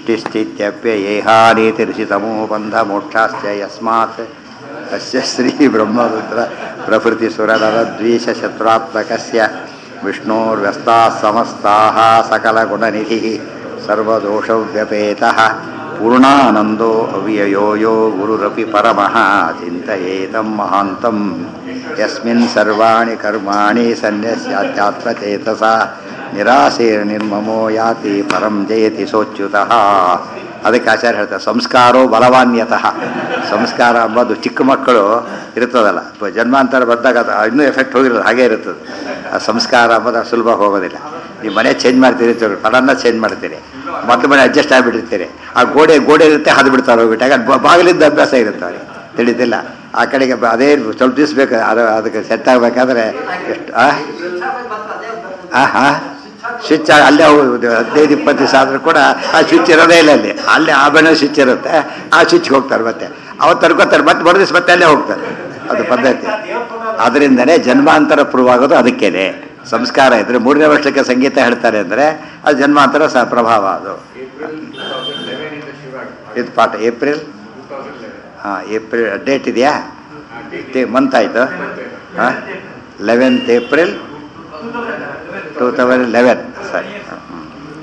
ಸೃಷ್ಟಿಸ್ಥಿತ್ಯಪ್ಯಯೇಹಾನೀತಿರಿಷಿತಮೋ ಬಂಧ ಮೋಕ್ಷಾಶ್ಚ ಯಸ್ಮಾತ್ ಅಸ್ಯ ಶ್ರೀ ಬ್ರಹ್ಮರುದ್ರ ಪ್ರಭೃತಿ ಸುರನರದ್ವೇಷ ಶತ್ರುತ್ಮಕಸ್ಯ ವಿಷ್ಣೋರ್ವ್ಯಸ್ತಾः ಸಮಸ್ತಾः सकलगुणनिधिः सर्वदोषव्यपेतः पूर्णानन्दो अव्ययो यो गुरुरपि परमः चिन्तयेतं महान्तं यस्मिन् सर्वाणि कर्माणि सन्न्यस्यात्मचेतसा ನಿರಾಸೇರ್ನಿರ್ಮಮೋ ಯಾತಿ ಪರಂ ಜಯತಿ ಸೋಚ್ಯುತಃ ಅದಕ್ಕೆ ಆಚಾರ್ಯ ಹೇಳ್ತಾರೆ ಸಂಸ್ಕಾರೋ ಬಲವಾನ್ಯತಃ ಸಂಸ್ಕಾರ ಅಂಬೋದು ಚಿಕ್ಕ ಮಕ್ಕಳು ಇರ್ತದಲ್ಲ ಇപ്പൊ ಜನ್ಮಾಂತರ ಬಂದಾಗ ಅದು ಇನ್ನೂ ಎಫೆಕ್ಟ್ ಹೋಗಿರೋದು ಹಾಗೆ ಇರ್ತದೆ ಆ ಸಂಸ್ಕಾರ ಅಂಬೋದು ಅಷ್ಟು ಸುಲಭ ಹೋಗೋದಿಲ್ಲ ನೀವು ಮನೆ ಚೇಂಜ್ ಮಾಡ್ತೀರಿ ಪಡನ್ನ ಚೇಂಜ್ ಮಾಡ್ತೀರಿ ಮತ್ತೆ ಮನೆ ಅಡ್ಜಸ್ಟ್ ಆಗಿಬಿಟ್ಟಿರ್ತೀರಿ ಆ ಗೋಡೆ ಗೋಡೆ ಇರುತ್ತೆ ಹಾದು ಬಿಡ್ತಾರೆ ಹೋಗ್ಬಿಟ್ಟಾಗ ಅದು ಬಾಗಿಲಿಂದ ಅಭ್ಯಾಸ ಇರುತ್ತೆ ಅವ್ರಿಗೆ ತಿಳಿದಿಲ್ಲ ಆ ಕಡೆಗೆ ಬ- ಅದೇ ಸ್ವಲ್ಪ ದಿವಸ ಬೇಕು ಅದು ಅದಕ್ಕೆ ಸೆಟ್ ಆಗಬೇಕಾದ್ರೆ ಎಷ್ಟು ಆ ಆ ಹಾ ಸ್ವಿಚ್ ಅಲ್ಲೇ ಹೋಗುದು ಹದಿನೈದು ಇಪ್ಪತ್ತು ದಿವಸ ಆದರೂ ಕೂಡ ಆ ಸ್ವಿಚ್ ಇರೋದೇ ಇಲ್ಲ ಅಲ್ಲಿ ಅಲ್ಲೇ ಆ ಬಣ್ಣ ಸ್ವಿಚ್ ಇರುತ್ತೆ ಆ ಸ್ವಿಚ್ಗೆ ಹೋಗ್ತಾರೆ ಮತ್ತೆ ಅವತ್ತು ತರ್ಕೋತಾರೆ ಮತ್ತೆ ಮರು ದಿವಸ ಮತ್ತೆ ಅಲ್ಲೇ ಹೋಗ್ತಾರೆ ಅದು ಪದ್ಧತಿ ಅದರಿಂದನೇ ಜನ್ಮಾಂತರ ಪ್ರೂವ್ ಆಗೋದು ಅದಕ್ಕೇನೆ ಸಂಸ್ಕಾರ ಇದ್ರೆ ಮೂರನೇ ವರ್ಷಕ್ಕೆ ಸಂಗೀತ ಹೇಳ್ತಾರೆ ಅಂದರೆ ಅದು ಜನ್ಮಾಂತರ ಸ ಪ್ರಭಾವ ಅದು ಇದು ಪಾಠ ಏಪ್ರಿಲ್ ಹಾಂ ಏಪ್ರಿಲ್ ಡೇಟ್ ಇದೆಯಾ ಮಂತ್ ಆಯಿತು ಹಾಂ eleventh April two thousand eleven ಸರಿ ಹ್ಮ್.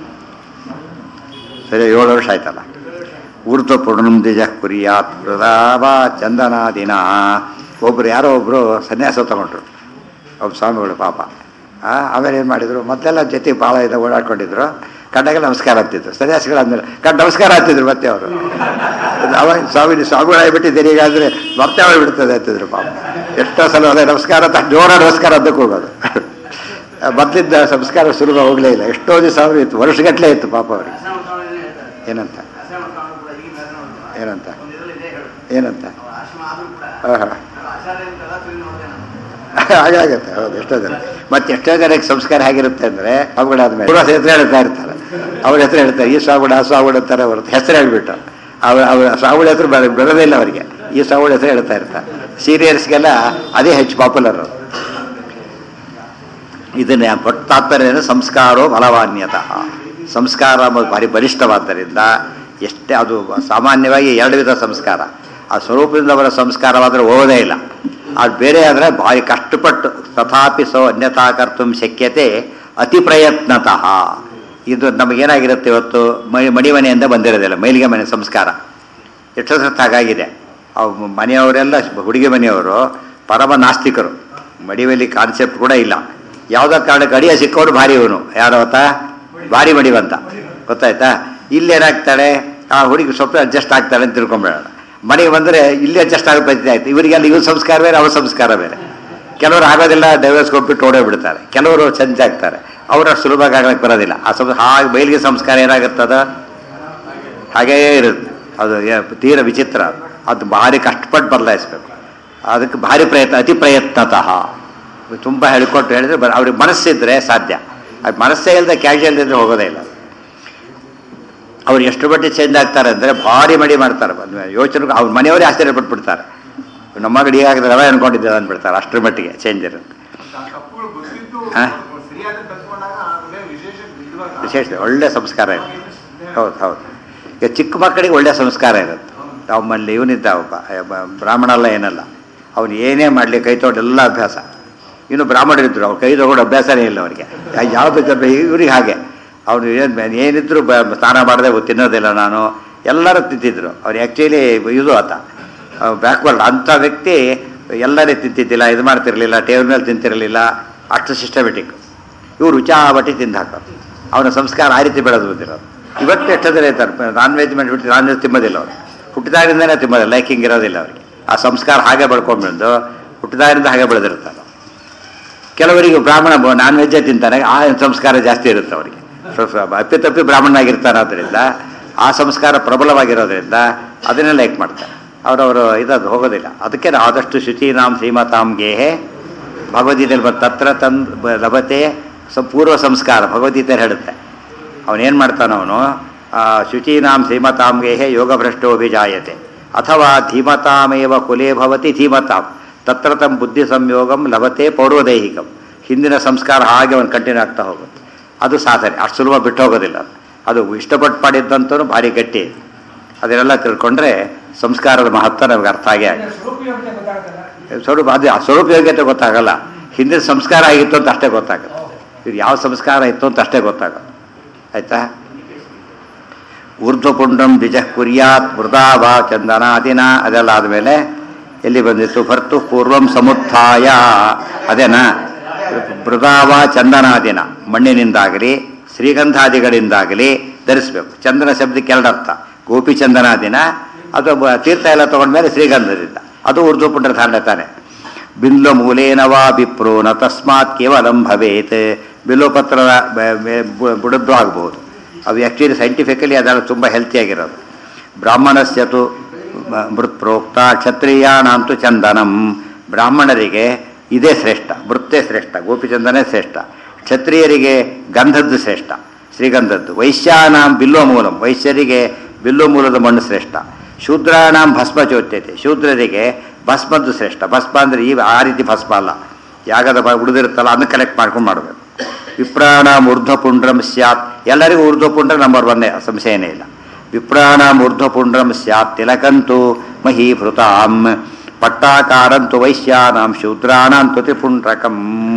ಸರಿ ಏಳು ವರ್ಷ ಆಯ್ತಲ್ಲ ಊರ್ಧ್ವ ಪೂರ್ಣಂ ದಿಜ ಕುರಿಯಾತ್ ಪ್ರದಾವ ಚಂದನಾದಿನ ಒಬ್ರು ಯಾರೋ ಒಬ್ಬರು ಸನ್ಯಾಸ ತಗೊಂಡ್ರು ಒಬ್ಬ ಸ್ವಾಮಿಗಳು ಪಾಪ ಆ, ಆಮೇಲೆ ಏನು ಮಾಡಿದ್ರು ಮೊದಲೆಲ್ಲ ಜೊತೆ ಭಾಳ ಇದೆ ಓಡಾಡ್ಕೊಂಡಿದ್ರು ಕಂಡಾಗ ನಮಸ್ಕಾರ ಅಂತಿದ್ರು ಸನ್ಯಾಸಿಗಳಾದ್ಮೇಲೆ ಕಂಡು ನಮಸ್ಕಾರ ಅಂತಿದ್ರು ಮತ್ತೆ ಅವರು ಅವಾಗ ಸ್ವಾಮಿ ನೀವು ಸ್ವಾಮಿಗಳಾಗ್ಬಿಟ್ಟಿದ್ದೀರಿ ಈಗಾದರೆ ಮತ್ತೆ ಅವಳು ಬಿಡ್ತದೆ ಅಂತಿದ್ರು ಪಾಪ ಎಷ್ಟೋ ಸಲ ಅದೇ ನಮಸ್ಕಾರ ಅಂತ ಜೋರ ನಮಸ್ಕಾರ ಅದಕ್ಕೆ ಹೋಗೋದು ಮೊದಲಿದ್ದ ಸಂಸ್ಕಾರ ಸುಲಭ ಹೋಗಲೇ ಇಲ್ಲ ಎಷ್ಟೋ ದಿವಸ ಅವರು ಇತ್ತು ವರ್ಷಗಟ್ಟಲೆ ಇತ್ತು ಪಾಪ ಅವರಿಗೆ ಏನಂತ ಏನಂತ ಏನಂತ ಹಾಂ ಹಾಂ ಹಾಗಾಗತ್ತೆ ಹೌದು ಎಷ್ಟೋ ಜನ ಮತ್ತೆ ಎಷ್ಟೋ ಜನಕ್ಕೆ ಸಂಸ್ಕಾರ ಹೇಗಿರುತ್ತೆ ಅಂದರೆ ಅವುಗಳಾದ್ಮೇಲೆ ಪೂರ್ವ ಹೆಸರು ಹೇಳ್ತಾ ಇರ್ತಾರೆ ಅವ್ರ ಹೆಸರು ಹೇಳ್ತಾರೆ ಈ ಸ್ವಾಗುಣ ಆ ಸ್ವಾಗುಣ ಅಂತಾರೆ ಹೊರತು ಹೆಸರು ಹೇಳ್ಬಿಟ್ಟು ಅವ್ರ ಅವ್ರ ಸ್ವಾಗುಳ ಹೆಸರು ಬರ- ಬರೋದೇ ಇಲ್ಲ ಅವರಿಗೆ ಈ ಸ್ವಾಗುಳ ಹೆಸರು ಹೇಳ್ತಾ ಇರ್ತಾರೆ ಸೀನಿಯರ್ಸ್ಗೆಲ್ಲ ಅದೇ ಹೆಚ್ಚು ಪಾಪ್ಯುಲರ್ ಅದು ಇದನ್ನ ಬಟ್ ತಾತ್ಪರ್ಯ ಏನು? ಸಂಸ್ಕಾರೋ ಬಲವಾನ್ಯತಃ ಸಂಸ್ಕಾರ ಎಂಬುದು ಭಾರಿ ಬಲಿಷ್ಠವಾದ್ದರಿಂದ ಎಷ್ಟೇ ಅದು ಸಾಮಾನ್ಯವಾಗಿ ಎರಡು ವಿಧ ಸಂಸ್ಕಾರ ಆ ಸ್ವರೂಪದಿಂದ ಬರೋ ಸಂಸ್ಕಾರವಾದರೆ ಹೋಗೋದೇ ಇಲ್ಲ ಅದು ಬೇರೆ ಆದರೆ ಭಾರಿ ಕಷ್ಟಪಟ್ಟು ತಥಾಪಿ ಸೋ ಅನ್ಯತಾ ಕರ್ತು ಶಕ್ಯತೆ ಅತಿ ಪ್ರಯತ್ನತಃ ಇದು ನಮಗೇನಾಗಿರುತ್ತೆ ಇವತ್ತು ಮೈ ಮಣಿಮನೆಯಿಂದ ಬಂದಿರೋದಿಲ್ಲ ಮೈಲಿಗೆ ಮನೆ ಸಂಸ್ಕಾರ ಎಷ್ಟೋ ಸತ್ತು ಹಾಗಾಗಿದೆ ಅವು ಮನೆಯವರೆಲ್ಲ ಹುಡುಗಿ ಮನೆಯವರು ಪರಮ ನಾಸ್ತಿಕರು ಮಡಿವಲ್ಲಿ ಕಾನ್ಸೆಪ್ಟ್ ಕೂಡ ಇಲ್ಲ ಯಾವುದೋ ಕಾರಣಕ್ಕೆ ಅಡಿಯ ಸಿಕ್ಕವರು ಭಾರಿ ಇವನು ಯಾರವತ್ತ ಭಾರಿ ಮಡಿವಂತ ಗೊತ್ತಾಯ್ತಾ ಇಲ್ಲಿ ಏನಾಗ್ತಾಳೆ ಆ ಹುಡುಗಿ ಸ್ವಲ್ಪ ಅಡ್ಜಸ್ಟ್ ಆಗ್ತಾಳೆ ಅಂತ ತಿಳ್ಕೊಂಬೇಡ ಮನೆಗೆ ಬಂದರೆ ಇಲ್ಲಿ ಅಡ್ಜಸ್ಟ್ ಆಗೋ ಪರಿಸ್ಥಿತಿ ಆಯ್ತು ಇವರಿಗೆಲ್ಲ ಇವ್ರ ಸಂಸ್ಕಾರ ಬೇರೆ ಅವ್ರ ಸಂಸ್ಕಾರ ಬೇರೆ ಕೆಲವರು ಆಗೋದಿಲ್ಲ ಡೈವರ್ಸ್ ಕೊಟ್ಬಿಟ್ಟು ಓಡೇ ಬಿಡ್ತಾರೆ ಕೆಲವರು ಚಂಚ ಆಗ್ತಾರೆ ಅವ್ರು ಅಷ್ಟು ಸುಲಭವಾಗಿ ಆಗ್ಲಿಕ್ಕೆ ಬರೋದಿಲ್ಲ ಆ ಸಂ ಹಾಗೆ ಬಯಲಿಗೆ ಸಂಸ್ಕಾರ ಏನಾಗುತ್ತದ ಹಾಗೇ ಇರುತ್ತೆ ಅದು ಏ- ತೀರ ವಿಚಿತ್ರ ಅದು. ಅದು ಭಾರಿ ಕಷ್ಟಪಟ್ಟು ಬದಲಾಯಿಸ್ಬೇಕು ಅದಕ್ಕೆ ಭಾರಿ ಪ್ರಯತ್ನ ಅತಿ ಪ್ರಯತ್ನತಃ ತುಂಬ ಹೇಳಿಕೊಟ್ಟು ಹೇಳಿದ್ರೆ ಬ- ಅವ್ರಿಗೆ ಮನಸ್ಸಿದ್ರೆ ಸಾಧ್ಯ ಅದು ಮನಸ್ಸೇ ಇಲ್ಲದೆ ಕ್ಯಾಶುಯಲ್ ಇದ್ರೆ ಹೋಗೋದೇ ಇಲ್ಲ ಅವ್ರು ಎಷ್ಟು ಮಟ್ಟಿಗೆ ಚೇಂಜ್ ಆಗ್ತಾರೆ ಅಂದರೆ ಭಾರಿ ಮಡಿ ಮಾಡ್ತಾರೆ ಯೋಚನೆ ಅವ್ರ ಮನೆಯವರೇ ಆಶ್ಚರ್ಯಪಟ್ಬಿಡ್ತಾರೆ ನಮ್ಮ ಮಗಳು ಈಗಾಗಲೇ ರವೆ ಅನ್ಕೊಂಡಿದ್ದೆ ಅಂದ್ಬಿಡ್ತಾರೆ ಅಷ್ಟರ ಮಟ್ಟಿಗೆ ಚೇಂಜ್ ಇರುತ್ತೆ ತಪ್ಪುಗಳು ಗೊತ್ತಿದ್ದು ಹಾ? ಸರಿಯಾದ ಕಲ್ತ್ಕೊಂಡಾಗ ಆಮೇಲೆ ವಿಶೇಷ ವಿದ್ವಾಂಸ. ವಿಶೇಷ ಒಳ್ಳೆ ಸಂಸ್ಕಾರ ಇರುತ್ತೆ ಹೌದು ಹೌದು ಈಗ ಚಿಕ್ಕ ಮಕ್ಕಳಿಗೆ ಒಳ್ಳೆ ಸಂಸ್ಕಾರ ಇರುತ್ತೆ ಅವಮ್ಮಲ್ಲಿ ಇವನಿದ್ದ ಒಬ್ಬ ಒಬ್ಬ ಬ್ರಾಹ್ಮಣ ಅಲ್ಲ ಏನಲ್ಲ ಅವನು ಏನೇ ಮಾಡಲಿ ಕೈ ತೊಗೊಂಡೆಲ್ಲ ಅಭ್ಯಾಸ ಇನ್ನು ಬ್ರಾಹ್ಮಣರಿದ್ರು ಅವ್ರು ಕೈ ತಗೊಂಡು ಅಭ್ಯಾಸನೇ ಇಲ್ಲ ಅವರಿಗೆ ಯಾವುದು ಇವ್ರಿಗೆ ಹಾಗೆ ಅವನು ಏನು ಏನಿದ್ರು ಬ ಸ್ನಾನ ಮಾಡದೆ ತಿನ್ನೋದಿಲ್ಲ ನಾನು ಎಲ್ಲರೂ ತಿಂತಿದ್ರು ಅವ್ರು ಆ್ಯಕ್ಚುಲಿ ಇದು ಆತ ಬ್ಯಾಕ್ವರ್ಡ್ ಅಂಥ ವ್ಯಕ್ತಿ ಎಲ್ಲರೇ ತಿಂತಿದ್ದಿಲ್ಲ ಇದು ಮಾಡ್ತಿರ್ಲಿಲ್ಲ ಟೇಬಲ್ ಮೇಲೆ ತಿಂತಿರಲಿಲ್ಲ ಅಷ್ಟು ಸಿಸ್ಟಮೆಟಿಕ್ ಇವರು ಉಚಾಬಟ್ಟಿ ತಿಂದು ಹಾಕೋದು ಅವನ ಸಂಸ್ಕಾರ ಆ ರೀತಿ ಬೆಳೆದು ಬಂದಿರೋದು ಇವತ್ತು ಎಷ್ಟೋ ಜನ ಇರ್ತಾರೆ ನಾನ್ ವೆಜ್ ಮಾಡಿಬಿಟ್ಟು ನಾನ್ ವೆಜ್ ತಿನ್ನೋದಿಲ್ಲ ಅವರು ಹುಟ್ಟಿದಾಗಿಂದನೇ ತಿನ್ನೋದಿಲ್ಲ ಲೈಕಿಂಗ್ ಇರೋದಿಲ್ಲ ಅವರಿಗೆ ಆ ಸಂಸ್ಕಾರ ಹಾಗೆ ಬೆಳ್ಕೊಂಡ್ಬಂದು ಹುಟ್ಟಿದಾಗಿಂದ ಹಾಗೆ ಬೆಳೆದಿರ್ತಾರೆ ಕೆಲವರಿಗೆ ಬ್ರಾಹ್ಮಣ ನಾನ್ ವೆಜ್ಜೇ ತಿಂತಾನೆ ಆ ಸಂಸ್ಕಾರ ಜಾಸ್ತಿ ಇರುತ್ತೆ ಅವರಿಗೆ ಸ್ವಲ್ಪ ಅಪ್ಪಿತಪ್ಪಿ ಬ್ರಾಹ್ಮಣನಾಗಿರ್ತಾನೆ ಆದ್ದರಿಂದ ಆ ಸಂಸ್ಕಾರ ಪ್ರಬಲವಾಗಿರೋದ್ರಿಂದ ಅದನ್ನೇ ಲೈಕ್ ಮಾಡ್ತಾರೆ ಅವರವರು ಇದದು ಹೋಗೋದಿಲ್ಲ ಅದಕ್ಕೆ ನಾವು ಆದಷ್ಟು ಶುಚೀನಾಂ ಶ್ರೀಮತಾಂ ಗೇಹೆ ಭಗವದ್ಗೀತೆಯಲ್ಲಿ ಬಂದು ತತ್ರ ತಂದ್ ಬ- ಲಭತೆ ಸ ಪೂರ್ವ ಸಂಸ್ಕಾರ ಭಗವದ್ಗೀತೆ ಹೇಳುತ್ತೆ ಅವನೇನು ಮಾಡ್ತಾನೆ ಅವನು ಶುಚೀನಾಂ ಶ್ರೀಮತಾಂ ಗೇಹೆ ಯೋಗಭ್ರಷ್ಟೋಭಿಜಾಯತೆ ಅಥವಾ ಧೀಮತಾಮೇವ ಕುಲೇ ಭವತಿ ಧೀಮತಾಂ ತತ್ರ ತಮ್ಮ ಬುದ್ಧಿ ಸಂಯೋಗಂ ಲಭತೆ ಪೌರ್ವದೈಹಿಕಂ ಹಿಂದಿನ ಸಂಸ್ಕಾರ ಹಾಗೆ ಅವನು ಕಂಟಿನ್ಯೂ ಆಗ್ತಾ ಹೋಗುತ್ತೆ ಅದು ಸಾಧನೆ ಅಷ್ಟು ಸುಲಭ ಬಿಟ್ಟು ಹೋಗೋದಿಲ್ಲ ಅದು. ಅದು ಇಷ್ಟಪಟ್ಟು ಮಾಡಿದ್ದಂತೂ ಭಾರಿ ಗಟ್ಟಿ ಅದನ್ನೆಲ್ಲ ತಿಳ್ಕೊಂಡ್ರೆ ಸಂಸ್ಕಾರದ ಮಹತ್ವ ನಮ್ಗೆ ಅರ್ಥ ಆಗೇ ಆಗುತ್ತೆ ಸ್ವರೂಪಯೋಗ್ಯತೆ ಗೊತ್ತಾಗುತ್ತಲ್ಲ ಸ್ವರೂಪ ಅದು ಆ ಸ್ವರೂಪ ಯೋಗ್ಯತೆ ಗೊತ್ತಾಗಲ್ಲ ಹಿಂದಿನ ಸಂಸ್ಕಾರ ಆಗಿತ್ತು ಅಂತ ಅಷ್ಟೇ ಗೊತ್ತಾಗುತ್ತೆ ಇದು ಯಾವ ಸಂಸ್ಕಾರ ಇತ್ತು ಅಂತ ಅಷ್ಟೇ ಗೊತ್ತಾಗುತ್ತೆ ಆಯ್ತಾ ಊರ್ಧ್ವಪುಂಡ್ರಂ ದ್ವಿಜ ಕುರ್ಯಾತ್ ಮೃದಾವ ಚಂದನಾದಿನ ಅದೆಲ್ಲ ಆದಮೇಲೆ ಎಲ್ಲಿ ಬಂದಿತ್ತು ಭರ್ತು ಪೂರ್ವಂ ಸಮುತ್ಥಾಯ ಅದೇನಾ ಮೃದಾವ ಚಂದನಾದಿನ ಮಣ್ಣಿನಿಂದಾಗಲಿ ಶ್ರೀಗಂಧಾದಿಗಳಿಂದಾಗಲಿ ಧರಿಸ್ಬೇಕು ಚಂದನ ಶಬ್ದಕ್ಕೆ ಎರಡು ಅರ್ಥ ಗೋಪಿ ಚಂದನಾದಿನ ಅದು ಬ- ತೀರ್ಥ ಎಲ್ಲ ತಗೊಂಡ್ಮೇಲೆ ಶ್ರೀಗಂಧದಿಂದ ಅದು ಊರ್ಧ್ವಪುಂಡ್ರ ಧಾರಣೆ ತಾನೆ ಬಿಲ್ವ ಮೂಲೇನ ವಾ ವಿಪ್ರೋ ನ ತಸ್ಮಾತ್ ಕೇವಲಂ ಭವೇತ್ ಬಿಲ್ವಪತ್ರದ ಬ- ಬೆ- ಬು- ಬುಡದ್ದು ಆಗಬಹುದು ಅದು ಆ್ಯಕ್ಚುಲಿ ಸೈಂಟಿಫಿಕಲಿ ಅದೆಲ್ಲ ತುಂಬ ಹೆಲ್ತಿಯಾಗಿರೋದು ಬ್ರಾಹ್ಮಣಸ್ಯತು ಮ- ಮೃತ್ ಪ್ರೋಕ್ತ ಕ್ಷತ್ರಿಯಾಣಂತು ಚಂದನಂ ಬ್ರಾಹ್ಮಣರಿಗೆ ಇದೇ ಶ್ರೇಷ್ಠ ಮೃತ್ತೇ ಶ್ರೇಷ್ಠ ಗೋಪಿಚಂದನೇ ಶ್ರೇಷ್ಠ ಕ್ಷತ್ರಿಯರಿಗೆ ಗಂಧದ್ದು ಶ್ರೇಷ್ಠ ಶ್ರೀಗಂಧದ್ದು ವೈಶ್ಯಾನಾಂ ಬಿಲ್ವ ಮೂಲಂ ವೈಶ್ಯರಿಗೆ ಬಿಲ್ವ ಮೂಲದ ಮಣ್ಣು ಶ್ರೇಷ್ಠ ಶೂದ್ರಾಣಾಂ ಭಸ್ಮ ಚೋಚ್ಯತೆ ಶೂದ್ರರಿಗೆ ಭಸ್ಮದ್ದು ಶ್ರೇಷ್ಠ ಭಸ್ಮ ಅಂದರೆ ಈ ಆ ರೀತಿ ಭಸ್ಮ ಅಲ್ಲ ಯಾಗದ ಬ ಉಳಿದಿರುತ್ತಲ್ಲ ಅದನ್ನು ಕಲೆಕ್ಟ್ ಮಾಡ್ಕೊಂಡು ಮಾಡಬೇಕು ವಿಪ್ರಾಣಾಂ ಊರ್ಧ್ವಪುಂಡ್ರಂ ಸ್ಯಾತ್ ಎಲ್ಲರಿಗೂ ಊರ್ಧ್ವಪುಂಡ್ರ ನಂಬರ್ ಒನ್ನೇ ಸಂಶಯನೇ ಇಲ್ಲ ವಿಪ್ರಾಣಾಂ ಊರ್ಧ್ವಪುಂಡ್ರಂ ಸ್ಯಾತ್ ತಿಲಕಂತು ಮಹೀಭೃತಾಂ ಪಟ್ಟಾಕಾರಂತು ವೈಶ್ಯಾನಾಂ ಶೂದ್ರಾಣಾಂ ತುತಿಪುಂಡ್ರಕಂ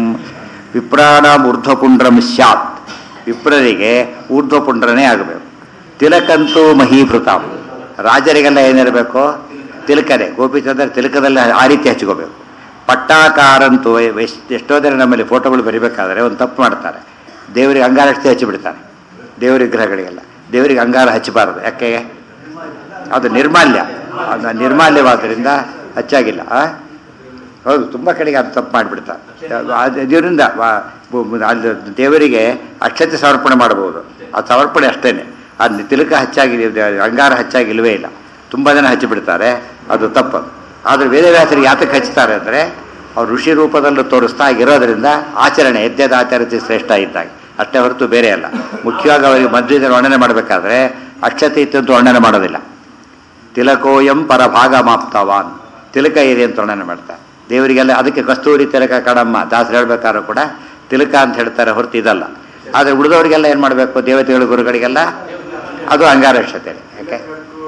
ವಿಪ್ರಾಣಾಂ ಊರ್ಧ್ವಪುಂಡ್ರಂ ಸ್ಯಾತ್ ವಿಪ್ರರಿಗೆ ಊರ್ಧ್ವಪುಂಡ್ರನೇ ಆಗಬೇಕು ತಿಲಕಂತು ಮಹೀಭೃತಾಂ ರಾಜರಿಗೆಲ್ಲ ಏನಿರಬೇಕು ತಿಲಕನೇ ಗೋಪಿಚಂದ್ರ ತಿಲಕದಲ್ಲಿ ಆ ರೀತಿ ಹಚ್ಕೋಬೇಕು ಪಟ್ಟಾಕಾರಂತೂ ಎಷ್ಟ್- ಎಷ್ಟೋ ಜನ ನಮ್ಮಲ್ಲಿ ಫೋಟೋಗಳು ಬರಿಬೇಕಾದ್ರೆ ಒಂದು ತಪ್ಪು ಮಾಡ್ತಾರೆ ದೇವರಿಗೆ ಅಂಗಾರ ಹಚ್ಚಿ ಹಚ್ಚಿಬಿಡ್ತಾರೆ ದೇವರ ವಿಗ್ರಹಗಳಿಗೆಲ್ಲ ದೇವರಿಗೆ ಅಂಗಾರ ಹಚ್ಚಬಾರದು ಯಾಕೆ ಅದು ನಿರ್ಮಾಲ್ಯ ಅದು ನಿರ್ಮಾಲ್ಯವಾದ್ದರಿಂದ ಹಚ್ಚಾಗಿಲ್ಲ ಆ? ಹೌದು ತುಂಬ ಕಡೆಗೆ ಅದು ತಪ್ಪು ಮಾಡಿಬಿಡ್ತಾರೆ ಇದರಿಂದ ಅಲ್ಲಿ ದೇವರಿಗೆ ಅಕ್ಷತೆ ಸಮರ್ಪಣೆ ಮಾಡಬಹುದು ಅದು ಸಮರ್ಪಣೆ ಅಷ್ಟೇ ಅದು ತಿಲಕ ಹಚ್ಚಾಗಿ ಅಂಗಾರ ಹಚ್ಚಾಗಿಲ್ವೇ ಇಲ್ಲ ತುಂಬ ಜನ ಹಚ್ಚಿಬಿಡ್ತಾರೆ ಅದು ತಪ್ಪು ಆದರೆ ವೇದವ್ಯಾಸರಿಗೆ ಯಾತಕ್ಕೆ ಹಚ್ತಾರೆ ಅಂದರೆ ಅವ್ರು ಋಷಿ ರೂಪದಲ್ಲೂ ತೋರಿಸ್ತಾ ಇರೋದ್ರಿಂದ ಆಚರಣೆ ಯಜ್ಞದ ಆಚರಿಸಿ ಶ್ರೇಷ್ಠ ಇದ್ದಾಗ ಅಷ್ಟೇ ಹೊರತು ಬೇರೆ ಅಲ್ಲ ಮುಖ್ಯವಾಗಿ ಅವರಿಗೆ ಮಧ್ಯ ವರ್ಣನೆ ಮಾಡಬೇಕಾದ್ರೆ ಅಕ್ಷತೆ ಇತ್ತಂತೂ ವರ್ಣನೆ ಮಾಡೋದಿಲ್ಲ ತಿಲಕೋಯಂ ಪರಭಾಗ ಮಾಪ್ತವಾನ್ ತಿಲಕ ಇದೆ ಅಂತ ವರ್ಣನೆ ಮಾಡ್ತಾರೆ ದೇವರಿಗೆಲ್ಲ ಅದಕ್ಕೆ ಕಸ್ತೂರಿ ತಿಲಕ ಕಡಮ್ಮ ದಾಸರು ಹೇಳ್ಬೇಕಾದ್ರೂ ಕೂಡ ತಿಲಕ ಅಂತ ಹೇಳ್ತಾರೆ ಹೊರತು ಇದಲ್ಲ ಆದರೆ ಉಳಿದವರಿಗೆಲ್ಲ ಏನು ಮಾಡಬೇಕು ದೇವತೆಗಳು ಗುರುಗಳಿಗೆಲ್ಲ ಅದು ಅಂಗಾರಕ್ಷತೆ ಯಾಕೆ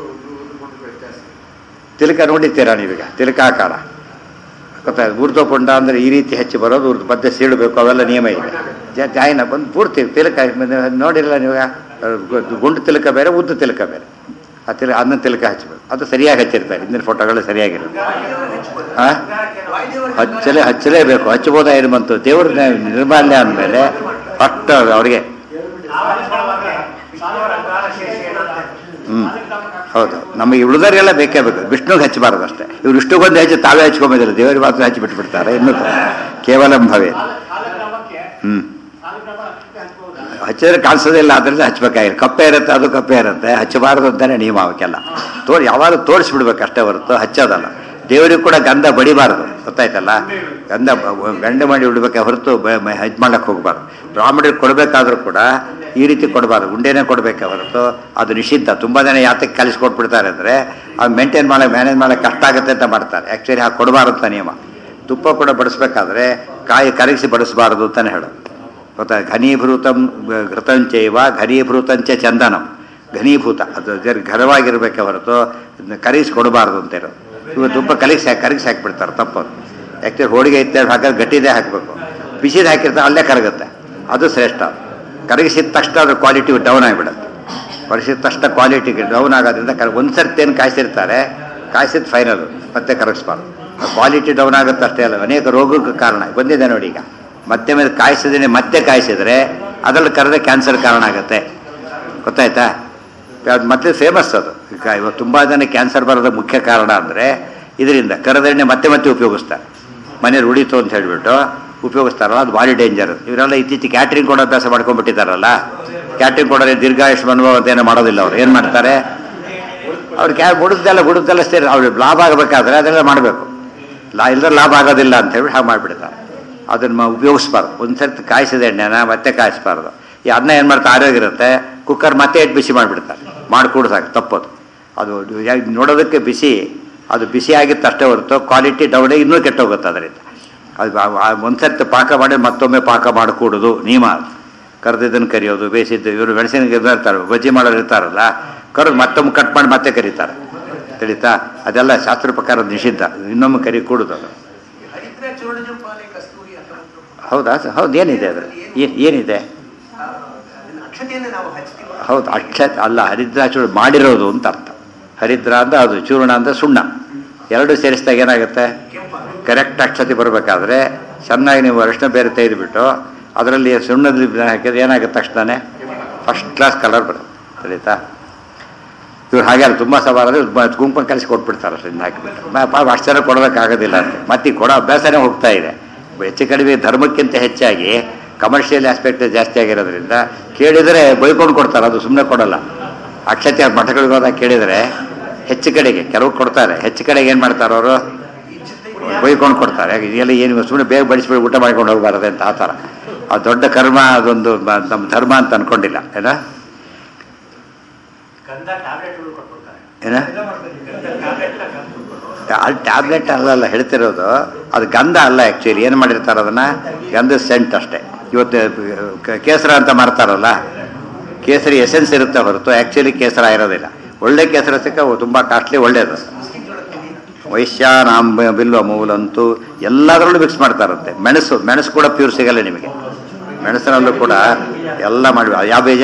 ತಿಲಕ ನೋಡಿದ್ದೀರಾ ನೀವೀಗ ತಿಲಕಾಕಾರ ಗೊತ್ತಾ ಊರ್ಧ್ವಪುಂಡ ಅಂದರೆ ಈ ರೀತಿ ಹೆಚ್ಚು ಬರೋದು ಊರ್ಧ್ವ ಮಧ್ಯೆ ಸೀಳಬೇಕು ಅವೆಲ್ಲ ನಿಯಮ ಇದೆ ಜ- ಜಾಯಿನ ಬಂದು ಪೂರ್ತಿ ತಿಲಕ ನೋಡಿರಲ್ಲ ನೀವು ಗುಂಡು ತಿಲಕ ಬೇರೆ ಉದ್ದ ತಿಲಕ ಬೇರೆ ಆ ತಿಲಕ ಅದನ್ನ ತಿಲಕ ಹಚ್ಚಬೇಕು ಅದು ಸರಿಯಾಗಿ ಹಚ್ಚಿರ್ತಾರೆ ಹಿಂದಿನ ಫೋಟೋಗಳು ಸರಿಯಾಗಿರುತ್ತೆ ಹಾಂ ಹಚ್ಚಲೇ ಹಚ್ಚಲೇಬೇಕು ಹಚ್ಚಬೋದಾಗಿರು ಬಂತು ದೇವ್ರ ನಿರ್ಮಾಲ್ಯ ಅಂದಮೇಲೆ ಫಸ್ಟ್ ಅವ್ರಿಗೆ ಹ್ಞೂ ಹೌದು ನಮಗೆ ಉಳಿದವರೆಲ್ಲ ಬೇಕೇ ಬೇಕು ವಿಷ್ಣುಗೆ ಹಚ್ಚಬಾರದು ಅಷ್ಟೇ ಇವ್ರು ವಿಷ್ಣುಗೊಂದು ಹಚ್ಚಿ ತಾವೇ ಹಚ್ಕೊಂಬೋದಿಲ್ಲ ದೇವರಿಗೆ ಮಾತ್ರ ಹಚ್ಚಿ ಬಿಟ್ಬಿಡ್ತಾರೆ ಇನ್ನೂ ಕೇವಲ ಭವೇ ಹ್ಞೂ ಹಚ್ಚಿದ್ರೆ ಕಾಣಿಸೋದೇ ಇಲ್ಲ ಅದರಿಂದ ಹಚ್ಬೇಕಾಗಿಲ್ಲ ಕಪ್ಪೆ ಇರುತ್ತೆ ಅದು ಕಪ್ಪೆ ಇರುತ್ತೆ ಹಚ್ಚಬಾರದು ಅಂತಾನೆ ನಿಯಮ ಅವಕ್ಕೆಲ್ಲ ತೋರಿ ಯಾವಾಗಲೂ ತೋರಿಸ್ಬಿಡ್ಬೇಕು ಅಷ್ಟೇ ಹೊರತು ಹಚ್ಚೋದಲ್ಲ ದೇವರಿಗೆ ಕೂಡ ಗಂಧ ಬಡಿಬಾರ್ದು ಗೊತ್ತಾಯ್ತಲ್ಲ ಗಂಧ ಬ- ಗಂಡ ಮಾಡಿ ಬಿಡ್ಬೇಕೆ ಹೊರತು ಇದು ಮಾಡಕ್ಕೆ ಹೋಗ್ಬಾರ್ದು ಬ್ರಾಹ್ಮಣರಿಗೆ ಕೊಡಬೇಕಾದ್ರೂ ಕೂಡ ಈ ರೀತಿ ಕೊಡಬಾರ್ದು ಉಂಡೆನೇ ಕೊಡಬೇಕೆ ಹೊರತು ಅದು ನಿಷಿದ್ಧ ತುಂಬ ಜನ ಯಾತಕ್ಕೆ ಕಲಿಸ್ಕೊಟ್ಬಿಡ್ತಾರೆ ಅಂದರೆ ಅದು ಮೇಂಟೈನ್ ಮಾಡಕ್ಕೆ ಮ್ಯಾನೇಜ್ ಮಾಡಕ್ಕೆ ಕಷ್ಟ ಆಗುತ್ತೆ ಅಂತ ಮಾಡ್ತಾರೆ ಆ್ಯಕ್ಚುಲಿ ಹಾಗೆ ಕೊಡಬಾರ್ದು ಅಂತ ನಿಯಮ ತುಪ್ಪ ಕೂಡ ಬಡಿಸ್ಬೇಕಾದ್ರೆ ಕಾಯಿ ಕರಗಿಸಿ ಬಡಿಸಬಾರದು ಅಂತಲೇ ಹೇಳೋದು ಗೊತ್ತಾ ಘನೀಭೂತಂ ಘೃತಂಚೈವ ಘನೀಭೂತಂಚ ಚಂದನಂ ಘನೀಭೂತ ಅದು ಜರ್ ಘನವಾಗಿರ್ಬೇಕೆ ಹೊರತು ಅದನ್ನ ಕರಗಿಸಿ ಕೊಡಬಾರ್ದು ಅಂತ ಇರೋದು ಇವಾಗ ತುಪ್ಪ ಕಲಗಿಸಿ ಹಾಕಿ ಕರಗಿಸಿ ಹಾಕಿಬಿಡ್ತಾರೆ ತಪ್ಪದು ಯಾಕೆ ಹೋಳಿಗೆ ಇತ್ಯಾದಿ ಹಾಕಿದ್ರೆ ಗಟ್ಟಿದೇ ಹಾಕಬೇಕು ಬಿಸಿದು ಹಾಕಿರ್ತಾರೆ ಅಲ್ಲೇ ಕರಗುತ್ತೆ ಅದು ಶ್ರೇಷ್ಠ ಕರಗಿಸಿದ ತಕ್ಷಣ ಅದ್ರ ಕ್ವಾಲಿಟಿ ಡೌನ್ ಆಗಿಬಿಡುತ್ತೆ ಕರಗಿಸಿದ ತಕ್ಷಣ ಕ್ವಾಲಿಟಿ ಡೌನ್ ಆಗೋದ್ರಿಂದ ಕರ ಒಂದು ಸರ್ತಿ ಏನು ಕಾಯಿಸಿರ್ತಾರೆ ಕಾಯಿಸಿದ ಫೈನಲ್ ಮತ್ತೆ ಕರಗಿಸ್ಬಾರ್ದು ಕ್ವಾಲಿಟಿ ಡೌನ್ ಆಗುತ್ತೆ ಅಷ್ಟೇ ಅಲ್ಲ ಅನೇಕ ರೋಗಕ್ಕೆ ಕಾರಣ ಬಂದಿದೆ ನೋಡಿ ಈಗ ಮತ್ತೆ ಮೇಲೆ ಕಾಯಿಸಿದ್ರೆ ಮತ್ತೆ ಕಾಯಿಸಿದ್ರೆ ಅದರಲ್ಲಿ ಕರೆದ ಕ್ಯಾನ್ಸರ್ ಕಾರಣ ಆಗುತ್ತೆ ಗೊತ್ತಾಯ್ತಾ ಅದು ಮತ್ತೆ ಫೇಮಸ್ ಅದು ಈಗ ಇವತ್ತು ತುಂಬ ಜನ ಕ್ಯಾನ್ಸರ್ ಬರೋದ ಮುಖ್ಯ ಕಾರಣ ಅಂದರೆ ಇದರಿಂದ ಕರೆದೆಣ್ಣೆ ಮತ್ತೆ ಮತ್ತೆ ಉಪಯೋಗಿಸ್ತಾರೆ ಮನೇಲಿ ಉಳಿತು ಅಂತ ಹೇಳಿಬಿಟ್ಟು ಉಪಯೋಗಿಸ್ತಾರಲ್ಲ ಅದು ಭಾರಿ ಡೇಂಜರ್ ಇವರೆಲ್ಲ ಇತ್ತೀಚೆಗೆ ಕ್ಯಾಟ್ರಿಂಗ್ ಕೊಡೋ ಅಭ್ಯಾಸ ಮಾಡ್ಕೊಂಡ್ಬಿಟ್ಟಿದ್ದಾರಲ್ಲ ಕ್ಯಾಟ್ರಿಂಗ್ ಕೊಡೋದೇ ದೀರ್ಘಾಯುಷ್ ಮನ್ವ ಅಂತ ಏನೋ ಮಾಡೋದಿಲ್ಲ ಅವ್ರು ಏನು ಮಾಡ್ತಾರೆ ಅವ್ರು ಕ್ಯಾ ಗುಡುಗ್ದೆಲ್ಲ ಗುಡುಗ್ದೆಲ್ಲ ಸೇರಿ ಅವ್ರಿಗೆ ಲಾಭ ಆಗಬೇಕಾದ್ರೆ ಅದೆಲ್ಲ ಮಾಡಬೇಕು ಲಾ ಇಲ್ಲದ್ರೆ ಲಾಭ ಆಗೋದಿಲ್ಲ ಅಂತ ಹೇಳಿ ಹಾಗೆ ಮಾಡಿಬಿಡ್ತಾರೆ ಅದನ್ನು ಉಪಯೋಗಿಸ್ಬಾರ್ದು ಒಂದು ಸರ್ತಿ ಕಾಯಿಸಿದ ಎಣ್ಣೆನ ಮತ್ತೆ ಕಾಯಿಸ್ಬಾರ್ದು ಈ ಅನ್ನ ಏನು ಮಾಡ್ತಾರೆ ಆರೋಗ್ಯ ಇರುತ್ತೆ ಕುಕ್ಕರ್ ಮತ್ತೆ ಇಟ್ಟು ಬಿಸಿ ಮಾಡಿಬಿಡ್ತಾರೆ ಮಾಡಿಕೊಡು ಸಾಕು ತಪ್ಪೋದು ಅದು ಯಾ- ನೋಡೋದಕ್ಕೆ ಬಿಸಿ ಅದು ಬಿಸಿ ಆಗಿತ್ತು ಅಷ್ಟೇ ಹೊರತು ಕ್ವಾಲಿಟಿ ಡೌನ್ ಇನ್ನೂ ಕೆಟ್ಟೋಗುತ್ತೆ ಅದರಿಂದ ಅದು ಒಂದು ಸರ್ತಿ ಪಾಕ ಮಾಡಿ ಮತ್ತೊಮ್ಮೆ ಪಾಕ ಮಾಡಿಕೊಡೋದು ನಿಯಮ ಅದು ಕರೆದಿದ್ದನ್ನು ಕರಿಯೋದು ಬೇಯಿಸಿದ್ದು ಇವರು ಮೆಣಸಿನ ಇರ್ತಾರೆ ಬಜ್ಜಿ ಮಾಡೋರು ಇರ್ತಾರಲ್ಲ ಕರೆದು ಮತ್ತೊಮ್ಮೆ ಕಟ್ ಮಾಡಿ ಮತ್ತೆ ಕರೀತಾರೆ ತಿಳಿತಾ ಅದೆಲ್ಲ ಶಾಸ್ತ್ರ ಪ್ರಕಾರ ನಿಷಿದ್ಧ ಇನ್ನೊಮ್ಮೆ ಕರಿ ಕೂಡುದು ಅದು ಹರಿದ್ರ ಚೋಳಜಂಪಾಲೆ ಕಸ್ತೂರಿ ಅಥವಾ ಹೌದಾ ಸ- ಹೌದು ಏನಿದೆ ಅದು ಏನು ಏನಿದೆ ಅದನ್ನ ಅಕ್ಷತೆಯನ್ನು ನಾವು ಹಚ್ತೀವಿ ಹೌದು ಅಕ್ಷ ಅಲ್ಲ ಹರಿದ್ರ ಚೂರು ಮಾಡಿರೋದು ಅಂತ ಅರ್ಥ ಹರಿದ್ರ ಅಂತ ಅದು ಚೂರ್ಣ ಅಂತ ಸುಣ್ಣ ಎರಡು ಸೇರಿಸಿದಾಗ ಏನಾಗುತ್ತೆ ಕರೆಕ್ಟ್ ಅಕ್ಷತೆ ಬರಬೇಕಾದ್ರೆ ಚೆನ್ನಾಗಿ ನೀವು ಅರಿಶಿನ ಬೇರೆ ತೆಗೆದುಬಿಟ್ಟು ಅದರಲ್ಲಿ ಸುಣ್ಣದಲ್ಲಿ ಹಾಕಿದ್ರೆ ಏನಾಗುತ್ತೆ ತಕ್ಷಣನೇ ಫಸ್ಟ್ ಕ್ಲಾಸ್ ಕಲರ್ ಬರುತ್ತೆ ತಿಳಿತಾ ಇವ್ರು ಹಾಗೆ ಅಲ್ಲ ತುಂಬ ಸವಾಲಾದ್ರೆ ಗುಂಪನ್ನು ಕಲಿಸಿ ಕೊಟ್ಬಿಡ್ತಾರೆ ಅಷ್ಟೇ ಇನ್ನು ಹಾಕಿಬಿಟ್ಟು ಮ- ಪಾಪ ಅಷ್ಟು ಜನ ಕೊಡೋದಕ್ಕಾಗೋದಿಲ್ಲ ಅಂತ ಮತ್ತೆ ಈ ಕೊಡೋ ಅಭ್ಯಾಸನೇ ಹೋಗ್ತಾ ಇದೆ ಹೆಚ್ಚು ಕಡಿಮೆ ಧರ್ಮಕ್ಕಿಂತ ಹೆಚ್ಚಾಗಿ ಕಮರ್ಷಿಯಲ್ ಆಸ್ಪೆಕ್ಟ್ ಜಾಸ್ತಿ ಆಗಿರೋದ್ರಿಂದ ಕೇಳಿದರೆ ಬೈಕೊಂಡು ಕೊಡ್ತಾರೆ ಅದು ಸುಮ್ಮನೆ ಕೊಡಲ್ಲ ಅಕ್ಷತೆ ಮಠಗಳಿಗೆ ಹೋದಾಗ ಕೇಳಿದರೆ ಹೆಚ್ಚು ಕಡೆಗೆ ಕೆಲವು ಕೊಡ್ತಾರೆ ಹೆಚ್ಚು ಕಡೆಗೆ ಏನು ಮಾಡ್ತಾರೆ ಅವರು ಬೈಕೊಂಡು ಕೊಡ್ತಾರೆ ಇದೆಲ್ಲ ಏನು ಸುಮ್ಮನೆ ಬೇಗ ಬಡಿಸ್ಬಿಟ್ಟು ಊಟ ಮಾಡ್ಕೊಂಡು ಹೋಗ್ಬಾರದೆ ಅಂತ ಆ ಥರ ಆ ದೊಡ್ಡ ಕರ್ಮ ಅದೊಂದು ಮ- ನಮ್ಮ ಧರ್ಮ ಅಂತ ಅನ್ಕೊಂಡಿಲ್ಲ ಏನ ಗಂಧ ಟ್ಯಾಬ್ಲೆಟ್ಗಳು ಕೊಟ್ಬಿಡ್ತಾರೆ ಏನ ಎಲ್ಲ ಮಾಡ್ತಾರೆ ಗಂಧ ಟ್ಯಾಬ್ಲೆಟ್ ಅಲ್ಲಿ ಟ್ಯಾಬ್ಲೆಟ್ ಅಲ್ಲಲ್ಲ ಹೇಳ್ತಿರೋದು ಅದು ಗಂಧ ಅಲ್ಲ ಆ್ಯಕ್ಚುಲಿ ಏನು ಮಾಡಿರ್ತಾರೆ ಅದನ್ನ ಗಂಧದ ಸೆಂಟ್ ಅಷ್ಟೇ ಇವತ್ತು ಕ- ಕೇಸರ ಅಂತ ಮಾಡ್ತಾರಲ್ಲ ಕೇಸರಿ ಎಸೆನ್ಸ್ ಇರುತ್ತೆ ಹೊರತು ಆ್ಯಕ್ಚುಲಿ ಕೇಸರ ಇರೋದಿಲ್ಲ ಒಳ್ಳೆ ಕೇಸರ ಸಿಕ್ಕ ತುಂಬ ಕಾಸ್ಟ್ಲಿ ಒಳ್ಳೇದು ವೈಶ್ಯಾನಾಂ ಬ- ಬಿಲ್ವ ಮೂಲಂತೂ ಎಲ್ಲದರಲ್ಲೂ ಮಿಕ್ಸ್ ಮಾಡ್ತಾರಂತೆ ಮೆಣಸು ಮೆಣಸು ಕೂಡ ಪ್ಯೂರ್ ಸಿಗಲ್ಲ ನಿಮಗೆ ಮೆಣಸಿನಲ್ಲೂ ಕೂಡ ಎಲ್ಲ ಮಾಡಿ ಯಾವ ಬೀಜ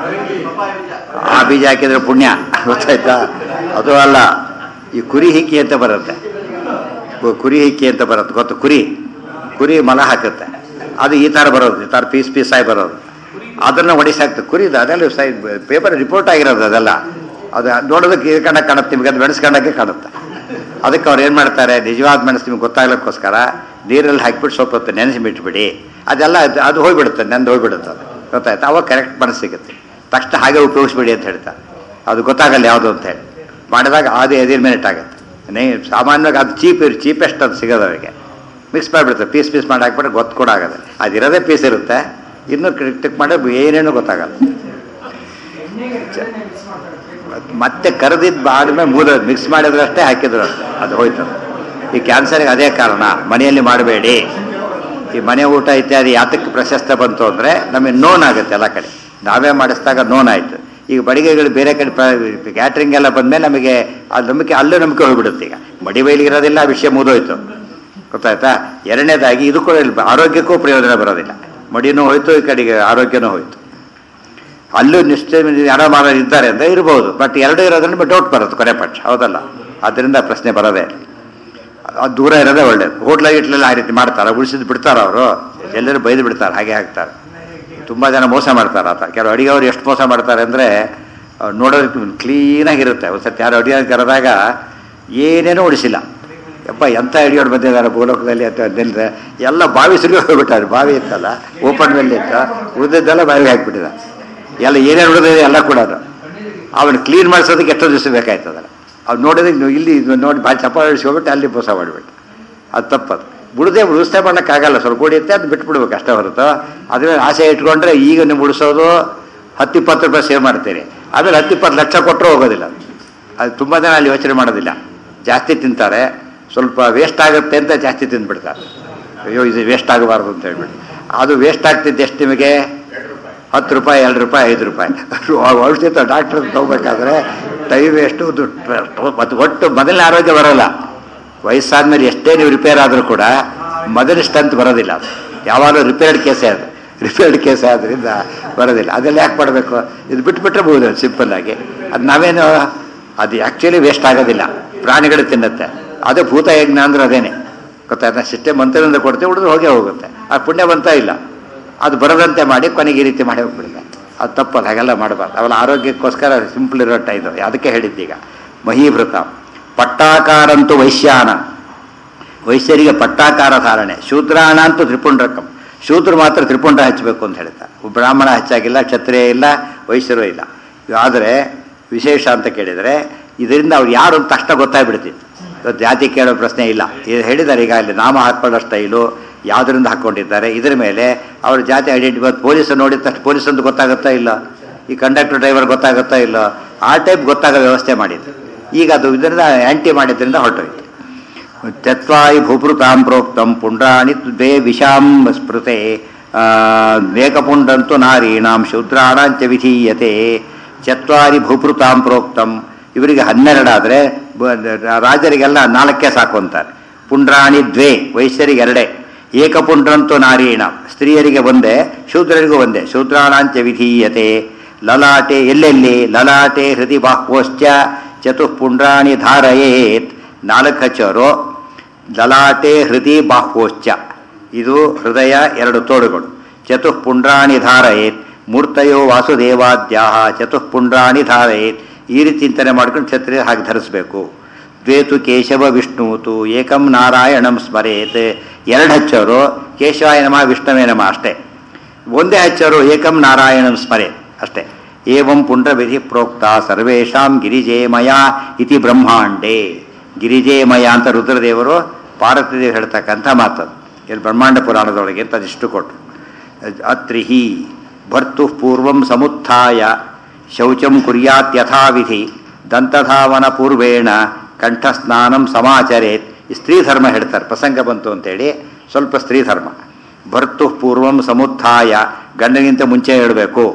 ಆ ಬೀಜ ಹಾಕಿದ್ರೆ ಪುಣ್ಯ ಗೊತ್ತಾಯ್ತಾ ಅದು ಅಲ್ಲ ಈ ಕುರಿ ಹಿಕ್ಕಿ ಅಂತ ಬರುತ್ತೆ ಕು- ಕುರಿ ಹಿಕ್ಕಿ ಅಂತ ಬರುತ್ತೆ ಗೊತ್ತು ಕುರಿ ಕುರಿ ಮಲ ಹಾಕುತ್ತೆ ಅದು ಈ ಥರ ಬರೋದು ಈ ಥರ ಪೀಸ್ ಪೀಸ್ ಆಗಿ ಬರೋದು ಅದನ್ನು ಹೊಡಿಸಾಕ್ತದೆ ಕುರಿದು ಅದೆಲ್ಲ ಸೈ ಪೇಪರ್ ರಿಪೋರ್ಟ್ ಆಗಿರೋದು ಅದೆಲ್ಲ ಅದು ನೋಡೋದಕ್ಕೆ ಈ ಕಣ್ಣ ಕಾಣುತ್ತೆ ನಿಮಗೆ ಅದು ಮೆಣಸ್ಕೊಂಡಕ್ಕೆ ಕಾಣುತ್ತೆ ಅದಕ್ಕೆ ಅವ್ರು ಏನು ಮಾಡ್ತಾರೆ ನಿಜವಾದ ಮೆಣಸು ನಿಮ್ಗೆ ಗೊತ್ತಾಗ್ಲಿಕ್ಕೋಸ್ಕರ ನೀರಲ್ಲಿ ಹಾಕಿಬಿಟ್ಟು ಸ್ವಲ್ಪ ಹೊತ್ತು ನೆನೆಸಿ ಬಿಟ್ಬಿಡಿ ಅದೆಲ್ಲ ಅದು ಅದು ಹೋಗ್ಬಿಡುತ್ತೆ ನೆಂದು ಹೋಗ್ಬಿಡುತ್ತೆ ಅದು ಗೊತ್ತಾಯ್ತು ಅವಾಗ ಕರೆಕ್ಟ್ ಮನಸ್ಸು ಸಿಗುತ್ತೆ ತಕ್ಷಣ ಹಾಗೆ ಉಪಯೋಗಿಸ್ಬಿಡಿ ಅಂತ ಹೇಳ್ತಾರೆ ಅದು ಗೊತ್ತಾಗಲ್ಲ ಯಾವುದು ಅಂತ ಹೇಳಿ ಮಾಡಿದಾಗ ಅದು ಎದಿರ್ ಮಿನಿಟ್ ಆಗುತ್ತೆ ನೇ ಸಾಮಾನ್ಯವಾಗಿ ಅದು ಚೀಪ್ ಇರು ಚೀಪೆಸ್ಟ್ ಅದು ಸಿಗೋದು ಅವರಿಗೆ ಮಿಕ್ಸ್ ಮಾಡಿಬಿಡ್ತಾರೆ ಪೀಸ್ ಪೀಸ್ ಮಾಡಿ ಹಾಕ್ಬಿಟ್ರೆ ಗೊತ್ತು ಕೂಡ ಆಗೋದು ಅದಿರೋದೇ ಪೀಸ್ ಇರುತ್ತೆ ಇನ್ನೂ ಟಿಕ್ ಮಾಡಿ ಏನೇನು ಗೊತ್ತಾಗಲ್ಲ ಎಣ್ಣೆಗೆ ಎಣ್ಣೆ ಮಿಕ್ಸ್ ಮಾಡ್ತಾರೆ ಮತ್ತೆ ಕರೆದಿದ್ದು ಆದ್ಮೇಲೆ ಮೂದ ಮಿಕ್ಸ್ ಮಾಡಿದ್ರಷ್ಟೇ ಹಾಕಿದ್ರು ಅಷ್ಟೇ ಅದು ಹೋಯ್ತು ಈ ಕ್ಯಾನ್ಸರ್ಗೆ ಅದೇ ಕಾರಣ ಮನೆಯಲ್ಲಿ ಮಾಡಬೇಡಿ ಈ ಮನೆ ಊಟ ಇತ್ಯಾದಿ ಯಾತಕ್ಕೆ ಪ್ರಶಸ್ತ ಬಂತು ಅಂದರೆ ನಮಗೆ ನೋನ್ ಆಗುತ್ತೆ ಎಲ್ಲ ಕಡೆ ನಾವೇ ಮಾಡಿಸಿದಾಗ ನೋನ್ ಆಯಿತು ಈಗ ಬಡಿಗೆಗಳು ಬೇರೆ ಕಡೆ ಕ್ಯಾಟ್ರಿಂಗ್ ಎಲ್ಲ ಬಂದಮೇಲೆ ನಮಗೆ ಆ ನಂಬಿಕೆ ಅಲ್ಲೂ ನಂಬಿಕೆ ಹೋಗ್ಬಿಡುತ್ತೆ ಈಗ ಮಡಿ ಬೈಲಿಗೆ ಇರೋದಿಲ್ಲ ಆ ವಿಷಯ ಮುಗಿದೋಯ್ತು ಗೊತ್ತಾಯ್ತಾ ಎರಡನೇದಾಗಿ ಇದು ಕೂಡ ಇಲ್ಲ ಆರೋಗ್ಯಕ್ಕೂ ಪ್ರಯೋಜನ ಬರೋದಿಲ್ಲ ಮಡಿನೂ ಹೋಯ್ತು ಈ ಕಡೆಗೆ ಆರೋಗ್ಯನೂ ಹೋಯ್ತು ಅಲ್ಲೂ ನಿಶ್ಚಯ ಯಾರೋ ಮಾಡೋರು ಇದ್ದಾರೆ ಅಂತ ಇರ್ಬೋದು ಬಟ್ ಎರಡೂ ಇರೋದ್ರಿಂದ ಡೌಟ್ ಬರುತ್ತೆ ಕೊನೆ ಪಕ್ಷ ಹೌದಲ್ಲ ಅದರಿಂದ ಪ್ರಶ್ನೆ ಬರೋದೇ ಇಲ್ಲ. ಅದು ದೂರ ಇರೋದೇ ಒಳ್ಳೇದು ಹೋಟ್ಲ ಗಿಟ್ಲೆಲ್ಲ ಆ ರೀತಿ ಮಾಡ್ತಾರೆ ಉಳಿಸಿದ್ದು ಬಿಡ್ತಾರೆ ಅವರು ಎಲ್ಲರೂ ಬೈದು ಬಿಡ್ತಾರೆ ಹಾಗೆ ಹಾಕ್ತಾರೆ ತುಂಬ ಜನ ಮೋಸ ಮಾಡ್ತಾರೆ ಆತ ಕೆಲವು ಅಡಿಗೆವ್ರು ಎಷ್ಟು ಮೋಸ ಮಾಡ್ತಾರೆ ಅಂದರೆ ನೋಡೋದಕ್ಕೆ ಕ್ಲೀನಾಗಿರುತ್ತೆ ಒಂದು ಸತಿ ಯಾರು ಅಡಿಗೆ ಕರೆದಾಗ ಏನೇನೂ ಉಳಿಸಿಲ್ಲ ಯಪ್ಪ ಎಂಥ ಅಡಿಯೋಡು ಬಂದಿದ್ದಾರೆ ಭೂಲೋಕದಲ್ಲಿ ಅಂತ ನಿಲ್ರೆ ಎಲ್ಲ ಬಾವಿ ಸುರಿ ಹೋಗ್ಬಿಟ್ಟಾರೆ ಬಾವಿ ಇತ್ತಲ್ಲ ಓಪನ್ ಮೇಲೆ ಇತ್ತು ಉಳಿದದ್ದೆಲ್ಲ ಬಾವಿಗೆ ಹಾಕ್ಬಿಟ್ಟಿದ್ದಾರೆ ಎಲ್ಲ ಏನೇನು ಉಳಿದಿದೆ ಎಲ್ಲ ಕೂಡ ಅವನು ಕ್ಲೀನ್ ಮಾಡಿಸೋದಕ್ಕೆ ಎಷ್ಟೋ ದಿವಸ ಬೇಕಾಯ್ತದಲ್ಲ ಅವ್ನು ನೋಡಿದ್ರೆ ನೀವು ಇಲ್ಲಿ ಇದು ನೋಡಿ ಭಾಳ ಚಪ್ಪಾಳೆ ಇಳಿಸ್ಕೊಬಿಟ್ಟು ಅಲ್ಲಿ ಮೋಸ ಮಾಡಿಬಿಟ್ಟು ಅದು ತಪ್ಪದು ಬಿಡದೆ ಉಳಿಸ್ತಾ ಮಾಡೋಕ್ಕಾಗಲ್ಲ ಸ್ವಲ್ಪ ಉಳಿಯುತ್ತೆ ಅದು ಬಿಟ್ಬಿಡ್ಬೇಕು ಅಷ್ಟೇ ಹೊರತು ಅದ್ರ ಮೇಲೆ ಆಸೆ ಇಟ್ಕೊಂಡ್ರೆ ಈಗ ನೀವು ಉಳಿಸೋದು ಹತ್ತು ಇಪ್ಪತ್ತು ರೂಪಾಯಿ ಸೇವ್ ಮಾಡ್ತೀರಿ ಆಮೇಲೆ ಹತ್ತು ಇಪ್ಪತ್ತು ಲಕ್ಷ ಕೊಟ್ಟರು ಹೋಗೋದಿಲ್ಲ ಅದು. ಅದು ತುಂಬ ಜನ ಅಲ್ಲಿ ಯೋಚನೆ ಮಾಡೋದಿಲ್ಲ ಜಾಸ್ತಿ ತಿಂತಾರೆ ಸ್ವಲ್ಪ ವೇಸ್ಟ್ ಆಗುತ್ತೆ ಅಂತ ಜಾಸ್ತಿ ತಿಂದ್ಬಿಡ್ತಾರೆ ಅಯ್ಯೋ ಇದು ವೇಸ್ಟ್ ಆಗಬಾರ್ದು ಅಂತ ಹೇಳ್ಬಿಟ್ಟು ಅದು ವೇಸ್ಟ್ ಆಗ್ತಿದ್ದು ಎಷ್ಟು ನಿಮಗೆ ಹತ್ತು ರೂಪಾಯಿ ಎರಡು ರೂಪಾಯಿ ಐದು ರೂಪಾಯಿ ಔಷಧಿ ಡಾಕ್ಟರ್ ತಗೋಬೇಕಾದ್ರೆ ಟೈಮ್ ಎಷ್ಟು ದುಡ್ಡು ಮತ್ತು ಒಟ್ಟು ಮೊದಲನೇ ಆರೋಗ್ಯ ಬರೋಲ್ಲ ವಯಸ್ಸಾದ್ಮೇಲೆ ಎಷ್ಟೇ ನೀವು ರಿಪೇರ್ ಆದರೂ ಕೂಡ ಮೊದಲ ಸ್ಟ್ರೆಂತ್ ಬರೋದಿಲ್ಲ ಅದು ಯಾವಾಗಲೂ ರಿಪೇರ್ಡ್ ಕೇಸೇ ಅದು ರಿಪೇರ್ಡ್ ಕೇಸೇ ಆದ್ದರಿಂದ ಬರೋದಿಲ್ಲ ಅದೆಲ್ಲ ಯಾಕೆ ಮಾಡಬೇಕು ಇದು ಬಿಟ್ಬಿಟ್ರೆ ಬಹುದು ಸಿಂಪಲ್ ಆಗಿ ಅದು ನಾವೇನು ಅದು ಆ್ಯಕ್ಚುಲಿ ವೇಸ್ಟ್ ಆಗೋದಿಲ್ಲ ಪ್ರಾಣಿಗಳು ತಿನ್ನುತ್ತೆ ಅದು ಭೂತ ಯಜ್ಞ ಅಂದ್ರೆ ಅದೇನೆ ಗೊತ್ತಾಯ್ತಾ ಸಿಸ್ಟಮ್ ಮಂತ್ರದಿಂದ ಕೊಡ್ತೀವಿ ಉಳಿದು ಹೋಗೇ ಹೋಗುತ್ತೆ ಆ ಪುಣ್ಯ ಬಂತ ಇಲ್ಲ ಅದು ಬರದಂತೆ ಮಾಡಿ ಕೊನೆಗೆ ಈ ರೀತಿ ಮಾಡಿ ಹೋಗ್ಬಿಡುತ್ತೆ ಅದು ತಪ್ಪಲ್ಲ ಹಾಗೆಲ್ಲ ಮಾಡಬಾರ್ದು ಅವೆಲ್ಲ ಆರೋಗ್ಯಕ್ಕೋಸ್ಕರ ಸಿಂಪಲ್ ಇರೋ ಇದು ಅದಕ್ಕೆ ಹೇಳಿದ್ದೀಗ ಮಹೀಭೃತ ಪಟ್ಟಾಕಾರಂತೂ ವೈಶ್ಯಾನ ವೈಶ್ಯರಿಗೆ ಪಟ್ಟಾಕಾರ ಧಾರಣೆ ಶೂದ್ರಾಣ ಅಂತೂ ತ್ರಿಪುಂಡ್ರಕಂ ಶೂದ್ರ ಮಾತ್ರ ತ್ರಿಪುಂಡ ಹಚ್ಚಬೇಕು ಅಂತ ಹೇಳ್ತಾರೆ ಬ್ರಾಹ್ಮಣ ಹೆಚ್ಚಾಗಿಲ್ಲ ಕ್ಷತ್ರಿಯ ಇಲ್ಲ ವೈಶ್ಯರು ಇಲ್ಲ ಆದರೆ ವಿಶೇಷ ಅಂತ ಕೇಳಿದರೆ ಇದರಿಂದ ಅವ್ರು ಯಾರು ಅಂತ ತಕ್ಷಣ ಗೊತ್ತಾಗ್ಬಿಡ್ತಿತ್ತು ಇವತ್ತು ಜಾತಿ ಕೇಳೋ ಪ್ರಶ್ನೆ ಇಲ್ಲ ಇದು ಹೇಳಿದ್ದಾರೆ ಈಗ ಅಲ್ಲಿ ನಾಮ ಹಾಕೊಳ್ಳೋ ಸ್ಟೈಲು ಯಾವುದರಿಂದ ಹಾಕ್ಕೊಂಡಿದ್ದಾರೆ ಇದ್ರ ಮೇಲೆ ಅವ್ರ ಜಾತಿ ಐಡೆಂಟಿಫೈ ಪೊಲೀಸ್ ನೋಡಿದ ತಕ್ಷಣ ಪೊಲೀಸ್ ಅಂತ ಗೊತ್ತಾಗುತ್ತಾ ಇಲ್ಲ ಈ ಕಂಡಕ್ಟರ್ ಡ್ರೈವರ್ ಗೊತ್ತಾಗುತ್ತಾ ಇಲ್ಲ ಆ ಟೈಪ್ ಗೊತ್ತಾಗೋ ವ್ಯವಸ್ಥೆ ಮಾಡಿದ್ದು ಈಗ ಅದು ಇದರಿಂದ ಆ್ಯಂಟಿ ಮಾಡಿದ್ರಿಂದ ಹೊರಟೋಯ್ತು ತ್ಯತ್ವಾಯಿ ಭೂಪೃತಾಂ ಪ್ರೋಕ್ತಂ ಪುಂಡ್ರಾಣಿ ದ್ವೇ ವಿಷಾಂ ಸ್ಮೃತೆ ನೇಕಪುಂಡಂತು ನಾರೀಣಾಂ ಶೂದ್ರಾಣಾಂಚ ವಿಧೀಯತೆ ಚತ್ವಾರಿ ಭೂಪೃತಾಂ ಪ್ರೋಕ್ತಂ ಇವರಿಗೆ ಹನ್ನೆರಡಾದರೆ ರಾಜರಿಗೆಲ್ಲ ನಾಲ್ಕೇ ಸಾಕು ಅಂತಾರೆ ಪುಂಡ್ರಾಣಿ ದ್ವೇ ವೈಶ್ಯರಿಗೆ ಎರಡೇ ಏಕಪುಂಡ್ರಂತು ನಾರೀಣ ಸ್ತ್ರೀಯರಿಗೆ ಒಂದೇ ಶೂದ್ರರಿಗೂ ಒಂದೇ ಶೂದ್ರಾಣಾಂಚ ವಿಧೀಯತೆ ಲಲಾಟೆ ಎಲ್ಲೆಲ್ಲಿ ಲಲಾಟೆ ಹೃದಯ ಬಾಹ್ವಶ್ಚ ಚತುಃಪುಂಡ್ರಾಣಿ ಧಾರಯೇತ್ ನಾಲ್ಕು ಹಚ್ಚೋರು ಲಲಾಟೆ ಹೃದಯ ಬಾಹ್ವಶ್ಚ ಇದು ಹೃದಯ ಎರಡು ತೋಳುಗಳು ಚತುಃಪುಂಡ್ರಾಣಿ ಧಾರಯೇತ್ ಮೂರ್ತಯೋ ವಾಸುದೇವಾದ್ಯಾಹ ಚತುಃಪುಂಡ್ರಾಣಿ ಧಾರಯೇತ್ ಈ ರೀತಿ ಚಿಂತನೆ ಮಾಡ್ಕೊಂಡು ಕ್ಷತ್ರಿಯ ಹಾಗೆ ಧರಿಸಬೇಕು ದ್ವೇತು ಕೇಶವ ವಿಷ್ಣುತು ಏಕಂ ನಾರಾಯಣಂ ಸ್ಮರೇತ್ ಎರಡು ಹಚ್ಚೋರು ಕೇಶವಾಯ ನಮ ವಿಷ್ಣುವೇ ನಮ ಅಷ್ಟೇ ಒಂದೇ ಹಚ್ಚೋರು ಏಕಂ ನಾರಾಯಣಂ ಸ್ಮರೆ ಅಷ್ಟೇ ಏವಂ ಪುಂಡ್ರವಿಧಿ ಪ್ರೋಕ್ತ ಸರ್ವೇಷಾಂ ಗಿರಿಜೇಮಯ ಇತಿ ಬ್ರಹ್ಮಾಂಡೇ ಗಿರಿಜೇಮಯ ಅಂತ ರುದ್ರದೇವರು ಪಾರ್ವತಿದೇವಿ ಹೇಳ್ತಕ್ಕಂಥ ಮಾತು ಇಲ್ಲಿ ಬ್ರಹ್ಮಾಂಡ ಪುರಾಣದೊಳಗೆ ಅಂತ ಅದಿಷ್ಟು ಕೊಟ್ಟರು ಅತ್ರಿಹಿ ಭರ್ತು ಪೂರ್ವಂ ಸಮುತ್ಥಾಯ ಶೌಚಂ ಕುರ್ಯಾತ್ ಯಥಾವಿಧಿ ದಂತಧಾವನ ಪೂರ್ವೇಣ ಕಂಠಸ್ನಾನಂ ಸಮಾಚರೇತ್ ಈ ಸ್ತ್ರೀ ಧರ್ಮ ಹೇಳ್ತಾರೆ ಪ್ರಸಂಗ ಬಂತು ಅಂತೇಳಿ ಸ್ವಲ್ಪ ಸ್ತ್ರೀ ಧರ್ಮ ಭರ್ತು ಪೂರ್ವಂ ಸಮುತ್ಥಾಯ ಗಂಡನಿಗಿಂತ ಮುಂಚೆ ಹೇಳಬೇಕು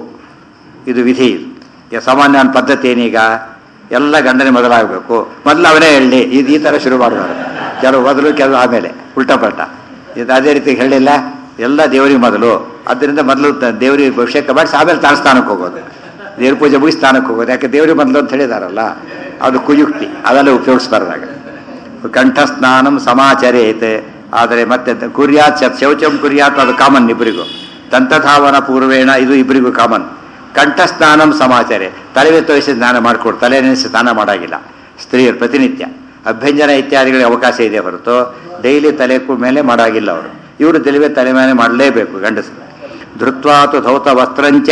ಇದು ವಿಧಿ ಇದು. ಈಗ ಸಾಮಾನ್ಯ ಪದ್ಧತಿ ಏನೀಗ ಎಲ್ಲ ಗಂಡನೇ ಮೊದಲಾಗಬೇಕು ಮೊದಲು ಅವನೇ ಹೇಳಲಿ ಇದು ಈ ಥರ ಶುರು ಮಾಡಿದವರು ಕೆಲವು ಮೊದಲು ಕೆಲವು ಆಮೇಲೆ ಉಲ್ಟಾ ಪಲ್ಟ ಇದು ಅದೇ ರೀತಿ ಹೇಳಿಲ್ಲ ಎಲ್ಲ ದೇವರಿಗೆ ಮೊದಲು ಅದರಿಂದ ಮೊದಲು ತ- ದೇವರಿಗೆ ಅಭಿಷೇಕ ಮಾಡಿಸಿ ಆಮೇಲೆ ತಾನು ಸ್ಥಾನಕ್ಕೆ ಹೋಗೋದು ದೇವ್ರ ಪೂಜೆ ಮುಗಿಸಿ ಸ್ಥಾನಕ್ಕೆ ಹೋಗೋದು ಯಾಕೆ ದೇವರಿಗೆ ಮೊದಲು ಅಂತ ಹೇಳಿದಾರಲ್ಲ ಅದು ಕುಯುಕ್ತಿ ಅದೆಲ್ಲ ಉಪಯೋಗಿಸ್ಬಾರ್ದಾಗ ಕಂಠಸ್ನಾನಂ ಸಮಾಚರೇತ್ ಆದರೆ ಮತ್ತೆ ದ- ಕುರ್ಯಾತ್ ಚ- ಶೌಚಂ ಕುರ್ಯಾತ್ ಅದು ಕಾಮನ್ ಇಬ್ಬರಿಗೂ ದಂತಧಾವನ ಪೂರ್ವೇಣ ಇದು ಇಬ್ಬರಿಗೂ ಕಾಮನ್ ಕಂಠಸ್ನಾನಂ ಸಮಾಚಾರೆ ತಲೆಗೆ ತೋರಿಸಿ ಸ್ನಾನ ಮಾಡಿಕೊಡು ತಲೆ ನೆನೆಸಿ ಸ್ನಾನ ಮಾಡಾಗಿಲ್ಲ ಸ್ತ್ರೀಯರು ಪ್ರತಿನಿತ್ಯ ಅಭ್ಯಂಜನ ಇತ್ಯಾದಿಗಳಿಗೆ ಅವಕಾಶ ಇದೆ ಹೊರತು ಡೈಲಿ ತಲೆ ಕು- ಮೇಲೆ ಮಾಡಾಗಿಲ್ಲ ಅವರು ಇವರು ತಲೆವೆ ತಲೆ ಮೇಲೆ ಮಾಡಲೇಬೇಕು ಗಂಡಸರು ಧೃತ್ವಾತು ಧೌತ ವಸ್ತ್ರಂಚ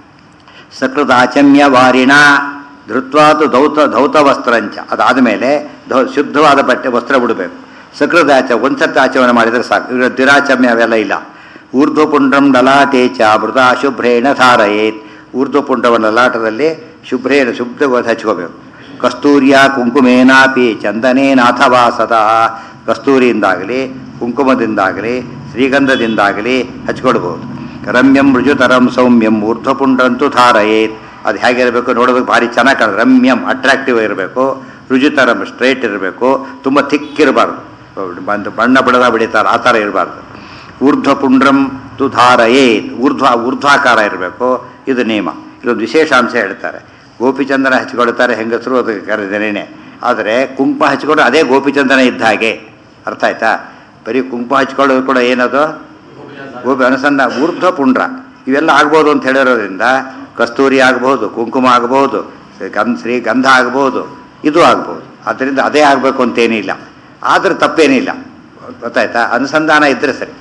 ಸಕೃತಾಚಮ್ಯ ವಾರಿಣ ಧೃತ್ವಾತು ಧೌತ ಧೌತ ವಸ್ತ್ರಂಚ ಅದಾದ ಮೇಲೆ ಧೌ ಶುದ್ಧವಾದ ಬಟ್ಟೆ ವಸ್ತ್ರ ಬಿಡಬೇಕು ಸಕೃತಾಚ ಒಂದ್ಸರ್ತಿ ಆಚರಣೆ ಮಾಡಿದರೆ ಸಾಕು ಇವಾಗ ದಿರಾಚಮ್ಯ ಅವೆಲ್ಲ ಇಲ್ಲ ಊರ್ಧ್ವಪುಂಡ್ರಂ ಲಲಾಟೆ ಚ ಮೃತ ಶುಭ್ರೇಣ ಧಾರಯೇತ್ ಊರ್ಧ್ವಪುಂಡ್ರವ ಲಲಾಟದಲ್ಲಿ ಶುಭ್ರೇಣ ಶುದ್ಧವಾದ ಹಚ್ಕೋಬೇಕು ಕಸ್ತೂರಿಯ ಕುಂಕುಮೇನಾಪಿ ಚಂದನೇನಾಥವಾ ಸದಾ ಕಸ್ತೂರಿಯಿಂದಾಗಲಿ ಕುಂಕುಮದಿಂದಾಗಲಿ ಶ್ರೀಗಂಧದಿಂದಾಗಲಿ ಹಚ್ಕೊಳ್ಬಹುದು ರಮ್ಯಂ ರುಜುತರಂ ಸೌಮ್ಯಂ ಊರ್ಧ್ವಪುಂಡ್ರಂತೂ ಧಾರಯೇತ್ ಅದು ಹೇಗಿರಬೇಕು ನೋಡೋದಕ್ಕೆ ಭಾರಿ ಚೆನ್ನಾಗಿ ಕಾಣ ರಮ್ಯಂ ಅಟ್ರಾಕ್ಟಿವ್ ಇರಬೇಕು ರುಜುತರಂ ಸ್ಟ್ರೈಟ್ ಇರಬೇಕು ತುಂಬ ಥಿಕ್ ಇರಬಾರ್ದು ಬಂದು ಬಣ್ಣ ಬಿಡದ ಬಿಡಿತಾರೆ ಆ ಥರ ಇರಬಾರ್ದು ಊರ್ಧ್ವಪುಂಡ್ರಂ ತು ಧಾರಯೇತ್ ಊರ್ಧ್ವ ಊರ್ಧ್ವಾಕಾರ ಇರಬೇಕು ಇದು ನಿಯಮ ಇದೊಂದು ವಿಶೇಷಾಂಶ ಹೇಳ್ತಾರೆ ಗೋಪಿಚಂದನ ಹಚ್ಕೊಳ್ತಾರೆ ಹೆಂಗಸರು ಅದಕ್ಕೆ ಕರೆದೇನೆ ಆದರೆ ಕುಂಕುಮ ಹಚ್ಕೊಂಡು ಅದೇ ಗೋಪಿಚಂದನ ಇದ್ದ ಹಾಗೆ ಅರ್ಥ ಆಯ್ತಾ ಬರೀ ಕುಂಕುಮ ಹಚ್ಕೊಳ್ಳೋದು ಕೂಡ ಏನದು ಗೋಪಿ ಅನುಸಂಧ ಊರ್ಧ್ವ ಪುಂಡ್ರ ಇವೆಲ್ಲ ಆಗ್ಬೋದು ಅಂತ ಹೇಳಿರೋದ್ರಿಂದ ಕಸ್ತೂರಿ ಆಗಬಹುದು ಕುಂಕುಮ ಆಗಬಹುದು ಗಂಧ ಶ್ರೀ ಗಂಧ ಆಗಬಹುದು ಇದು ಆಗ್ಬೋದು ಅದರಿಂದ ಅದೇ ಆಗಬೇಕು ಅಂತೇನಿಲ್ಲ ಆದ್ರೆ ತಪ್ಪೇನಿಲ್ಲ ಗೊತ್ತಾಯ್ತಾ ಅನುಸಂಧಾನ ಇದ್ರೆ ಸರಿ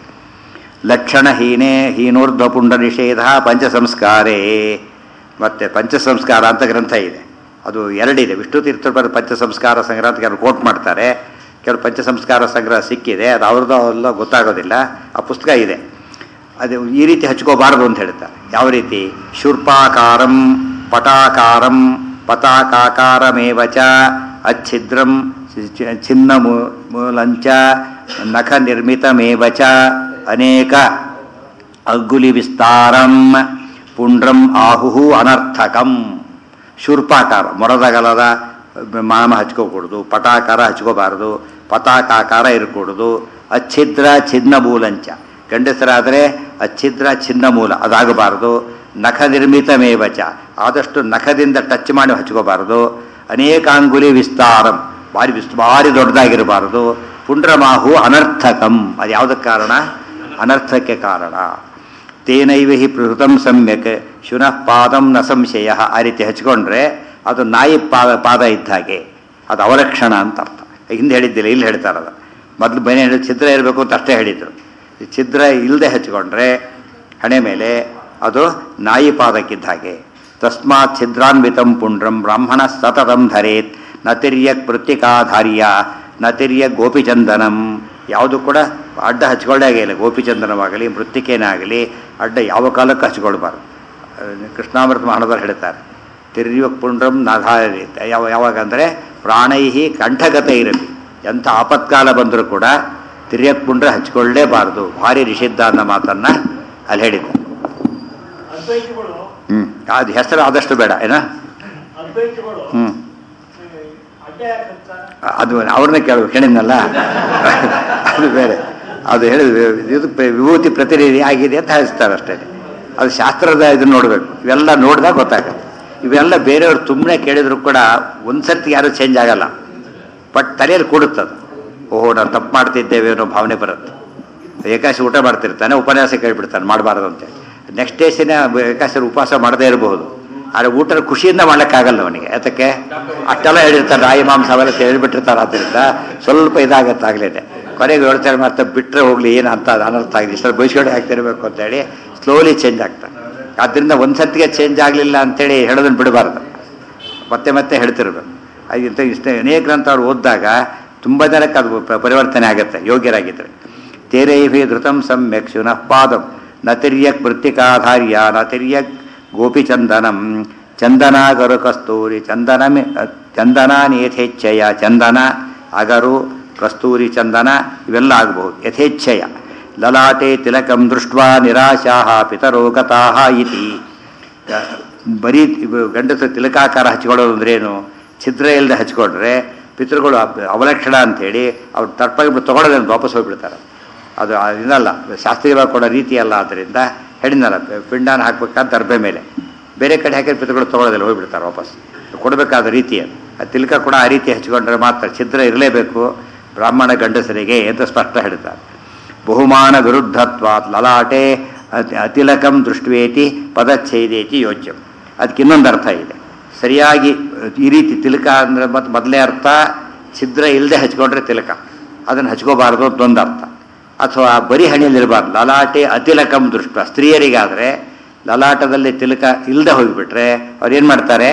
ಲಕ್ಷಣಹೀನೇ ಹೀನೋರ್ಧ್ವ ಪುಂಡ ನಿಷೇಧ ಪಂಚಸಂಸ್ಕಾರೇ ಮತ್ತೆ ಪಂಚಸಂಸ್ಕಾರ ಅಂತ ಗ್ರಂಥ ಇದೆ ಅದು ಎರಡಿದೆ ವಿಷ್ಣು ತೀರ್ಥರು ಬರೆದ ಪಂಚಸಂಸ್ಕಾರ ಸಂಗ್ರಹ ಅಂತ ಕೆಲವರು ಕೋಟ್ ಮಾಡ್ತಾರೆ ಕೆಲವು ಪಂಚಸಂಸ್ಕಾರ ಸಂಗ್ರಹ ಸಿಕ್ಕಿದೆ ಅದು ಅವ್ರದ್ದು ಎಲ್ಲ ಗೊತ್ತಾಗೋದಿಲ್ಲ ಆ ಪುಸ್ತಕ ಇದೆ ಅದು ಈ ರೀತಿ ಹಚ್ಕೋಬಾರದು ಅಂತ ಹೇಳ್ತಾರೆ ಯಾವ ರೀತಿ ಶೂರ್ಪಾಕಾರಂ ಪಟಾಕಾರಂ ಪತಾಕಾಕಾರಮೇವ ಚ ಅಚ್ಛಿದ್ರಂ ಚಿ- ಛಿನ್ನ ಮೂ- ಮೂಲಂಚ ನಖ ನಿರ್ಮಿತಮೇವ ಚ ಅನೇಕ ಅಗ್ಗುಲಿ ವಿಸ್ತಾರಂ ಪುಂಡ್ರಂ ಆಹುಹು ಅನರ್ಥಕಂ ಶೂರ್ಪಾಕಾರ ಮೊರದಗಲದ ಮಾಮ ಹಚ್ಕೋಕೂಡ್ದು ಪಟಾಕಾರ ಹಚ್ಕೋಬಾರ್ದು ಪತಾಕಾಕಾರ ಇರಕೂಡ್ದು ಅಚ್ಛಿದ್ರ ಛಿನ್ನ ಮೂಲಂಚ ಗಂಡಸರಾದರೆ ಅಚ್ಛಿದ್ರ ಛಿನ್ನ ಮೂಲ ಅದಾಗಬಾರದು ನಖ ನಿರ್ಮಿತಮೇವಚ ಆದಷ್ಟು ನಖದಿಂದ ಟಚ್ ಮಾಡಿ ಹಚ್ಕೋಬಾರದು ಅನೇಕಾಂಗುಲಿ ವಿಸ್ತಾರಂ ಭಾರಿ ವಿಸ್ ಭಾರಿ ದೊಡ್ಡದಾಗಿರಬಾರದು ಪುಂಡ್ರಮಾಹು ಅನರ್ಥಕಂ ಅದು ಯಾವುದಕ್ಕೆ ಕಾರಣ ಅನರ್ಥಕ್ಕೆ ಕಾರಣ ತೇನೈವ ಹಿ ಪೃಥಂ ಸಮ್ಯಕ್ ಶುನಃ ಪಾದಂ ನ ಸಂಶಯ ಆ ರೀತಿ ಹಚ್ಕೊಂಡ್ರೆ ಅದು ನಾಯಿ ಪಾದ ಪಾದ ಇದ್ದ ಹಾಗೆ ಅದು ಅವಲಕ್ಷಣ ಅಂತ ಅರ್ಥ ಹಿಂದೆ ಹೇಳಿದ್ದಿಲ್ಲ ಇಲ್ಲಿ ಹೇಳ್ತಾರದು ಮೊದಲು ಮನೆ ಹೇಳಿ ಛಿದ್ರ ಇರಬೇಕು ಅಂತ ಅಷ್ಟೇ ಹೇಳಿದರು ಈ ಛಿದ್ರ ಇಲ್ಲದೆ ಹಚ್ಕೊಂಡ್ರೆ ಹಣೆ ಮೇಲೆ ಅದು ನಾಯಿ ಪಾದಕ್ಕಿದ್ದ ಹಾಗೆ ತಸ್ಮಾತ್ ಛಿದ್ರಾನ್ವಿತಂ ಪುಂಡ್ರಂ ಬ್ರಾಹ್ಮಣ ಸತತಂ ಧರೇತ್ ನತಿರ್ಯಕ್ ಮೃತ್ತಿಕಾಧಾರ್ಯ ನತಿರ್ಯ ಗೋಪಿಚಂದನಂ ಯಾವುದು ಕೂಡ ಅಡ್ಡ ಹಚ್ಕೊಳ್ಳೇ ಆಗಿಲ್ಲ ಗೋಪಿಚಂದನವಾಗಲಿ ಮೃತ್ತಿಕೇನಾಗಲಿ ಅಡ್ಡ ಯಾವ ಕಾಲಕ್ಕೂ ಹಚ್ಕೊಳ್ಬಾರ್ದು ಅಹ್ ಕೃಷ್ಣಾಮೃತ ಮಹಾನವರು ಹೇಳ್ತಾರೆ ತಿರ್ಯುಕ್ ಪುಂಡ್ರಂ ನಾಧಾರಿ ಯಾವ ಯಾವಾಗ ಅಂದರೆ ಪ್ರಾಣೈಹಿ ಕಂಠಗತ ಇರಲಿ ಎಂಥ ಆಪತ್ಕಾಲ ಬಂದರೂ ಕೂಡ ತಿರ್ಯಕ್ ಪುಂಡ್ರ ಹಚ್ಕೊಳ್ಳೇಬಾರ್ದು ಭಾರಿ ನಿಷಿದ್ಧ ಅನ್ನೋ ಮಾತನ್ನು ಅಲ್ಲಿ ಹೇಳಿದ್ದ ಅದ್ವೈತಿಗಳು ಹ್ಞೂ ಅದು ಹೆಸರು ಆದಷ್ಟು ಬೇಡ ಏನ ಅದ್ವೈತಿಗಳು ಹ್ಞೂ ಅಡ್ಡ ಯಾಕಂತ ಅದು ಅವ್ರನ್ನೇ ಕೇಳಬೇಕು ಹೇಳಿದ್ನಲ್ಲ ಅದು ಬೇರೆ ಅದು ಹೇಳಿದ ಇದು ಪ್ರ- ವಿಭೂತಿ ಪ್ರತಿನಿಧಿ ಆಗಿದೆ ಅಂತ ಹೇಳ್ತಾರೆ ಅಷ್ಟೇ ಅದು ಶಾಸ್ತ್ರದ ಇದನ್ನ ನೋಡಬೇಕು ಇವೆಲ್ಲ ನೋಡಿದಾಗ ಗೊತ್ತಾಗುತ್ತೆ ಇವೆಲ್ಲ ಬೇರೆಯವ್ರು ಸುಮ್ಮನೆ ಕೇಳಿದ್ರು ಕೂಡ ಒಂದು ಸರ್ತಿ ಯಾರೂ ಚೇಂಜ್ ಆಗಲ್ಲ ಬಟ್ ತಲೆಯಲ್ಲಿ ಕೂಡುತ್ತದು ಓಹೋ ನಾವು ತಪ್ಪು ಮಾಡ್ತಿದ್ದೇವೆ ಅನ್ನೋ ಭಾವನೆ ಬರುತ್ತೆ ಏಕಾಶಿ ಊಟ ಮಾಡ್ತಿರ್ತಾನೆ ಉಪನ್ಯಾಸ ಕೇಳಿಬಿಡ್ತಾನೆ ಮಾಡಬಾರ್ದು ಅಂತೇಳಿ ನೆಕ್ಸ್ಟ್ ಡೇಸಿನ ಏಕಾಶಿ ಉಪವಾಸ ಮಾಡದೇ ಇರಬಹುದು ಆದರೆ ಊಟ ಖುಷಿಯಿಂದ ಮಾಡ್ಲಿಕ್ಕಾಗಲ್ಲ ಅವನಿಗೆ ಯಾತಕ್ಕೆ ಅಷ್ಟೆಲ್ಲ ಹೇಳಿರ್ತಾರೆ ರಾಯಿ ಮಾಂಸ ಅವೆಲ್ಲ ಹೇಳ್ಬಿಟ್ಟಿರ್ತಾರೆ ಆದ್ದರಿಂದ ಸ್ವಲ್ಪ ಇದಾಗತ್ತೆ ಆಗ್ಲೇನೆ ಕೊನೆಗೆ ಹೇಳ್ತಾರೆ ಮತ್ತೆ ಬಿಟ್ಟರೆ ಹೋಗ್ಲಿ ಏನು ಅಂತ ಅನರ್ಥ ಆಗಿದೆ ಇಷ್ಟೊಂದು ಬಯಸ್ಕೊಂಡು ಆಗ್ತಿರ್ಬೇಕು ಅಂತೇಳಿ ಸ್ಲೋಲಿ ಚೇಂಜ್ ಆಗ್ತಾರೆ ಆದ್ದರಿಂದ ಒಂದು ಸರ್ತಿಗೆ ಚೇಂಜ್ ಆಗಲಿಲ್ಲ ಅಂತೇಳಿ ಹೇಳೋದನ್ನು ಬಿಡಬಾರ್ದು ಮತ್ತೆ ಮತ್ತೆ ಹೇಳ್ತಿರ್ಬೇಕು ಇಂಥ ಇಷ್ಟ ಅನೇಕ ಗ್ರಂಥ ಅವ್ರು ಓದಿದಾಗ ತುಂಬ ಜನಕ್ಕೆ ಅದು ಪ- ಪರಿವರ್ತನೆ ಆಗುತ್ತೆ ಯೋಗ್ಯರಾಗಿದ್ದರೆ ತೇರೈಭಿ ಧೃತಂ ಸಮ್ಯಕ್ ಶುನಃ ಪಾದಂ ನ ತಿರ್ಯಕ್ ಮೃತ್ತಿಕಾಧಾರ್ಯ ನ ತಿರ್ಯಕ್ ಗೋಪಿಚಂದನಂ ಚಂದನಾಗರು ಕಸ್ತೂರಿ ಚಂದನ ಚಂದನ ಯಥೇಚ್ಛಯ ಚಂದನ ಅಗರು ಕಸ್ತೂರಿ ಚಂದನ ಇವೆಲ್ಲ ಆಗಬಹುದು ಯಥೇಚ್ಛಯ ಲಲಾಟೆ ತಿಲಕಂ ದೃಷ್ಟ ನಿರಾಶಾ ಪಿತರೋ ಗತಾಹ ಇತಿ ಬರೀ ಇವು ಗಂಡಸು ತಿಲಕಾಕಾರ ಹಚ್ಕೊಳ್ಳೋದು ಅಂದ್ರೇನು ಛಿದ್ರ ಇಲ್ಲದೆ ಹಚ್ಕೊಂಡ್ರೆ ಪಿತೃಗಳು ಅಬ್- ಅವಲಕ್ಷಣ ಅಂಥೇಳಿ ಅವ್ರು ತರ್ಪಾಗಿ ತೊಗೊಳೋದೇ ವಾಪಸ್ ಹೋಗ್ಬಿಡ್ತಾರೆ ಅದು ಇದಲ್ಲ ಶಾಸ್ತ್ರೀಯವಾಗಿ ಕೊಡೋ ರೀತಿ ಅಲ್ಲ ಆದ್ದರಿಂದ ಹೇಳಿದ್ನಲ್ಲ ಪಿ- ಪಿಂಡಾನ ಹಾಕ್ಬೇಕಂತ ಅರ್ಬೆ ಮೇಲೆ ಬೇರೆ ಕಡೆ ಹಾಕಿದ್ರೆ ಪಿತೃಗಳು ತೊಗೊಳೋದಿಲ್ಲ ಹೋಗ್ಬಿಡ್ತಾರೆ ವಾಪಸ್ ಕೊಡಬೇಕಾದ ರೀತಿ ಅದು ಆ ತಿಲಕ ಕೂಡ ಆ ರೀತಿ ಹಚ್ಕೊಂಡ್ರೆ ಮಾತ್ರ ಛಿದ್ರ ಇರಲೇಬೇಕು ಬ್ರಾಹ್ಮಣ ಗಂಡಸರಿಗೆ ಅಂತ ಸ್ಪಷ್ಟ ಹೇಳ್ತಾರೆ ಬಹುಮಾನ ವಿರುದ್ಧತ್ವಾತ್ ಲಲಾಟೆ ಅತಿ- ಅತಿಲಕಂ ದೃಷ್ಟ್ವೇತಿ ಪದಚ್ಛೇದೇತಿ ಯೋಚ್ಯಂ ಅದಕ್ಕೆ ಇನ್ನೊಂದು ಅರ್ಥ ಇದೆ ಸರಿಯಾಗಿ ಈ ರೀತಿ ತಿಲಕ ಅಂದರೆ ಮತ್ತು ಮೊದಲೇ ಅರ್ಥ ಛಿದ್ರ ಇಲ್ಲದೆ ಹಚ್ಕೊಂಡ್ರೆ ತಿಲಕ ಅದನ್ನು ಹಚ್ಕೋಬಾರ್ದು ಅಂತ ಒಂದು ಅರ್ಥ ಅಥವಾ ಬರೀ ಹಣಿಯಲ್ಲಿರಬಾರ್ದು ಲಲಾಟೆ ಅತಿಲಕಂ ದೃಷ್ಟ ಸ್ತ್ರೀಯರಿಗಾದರೆ ಲಲಾಟದಲ್ಲಿ ತಿಲಕ ಇಲ್ಲದೆ ಹೋಗಿಬಿಟ್ರೆ ಅವ್ರು ಏನು ಮಾಡ್ತಾರೆ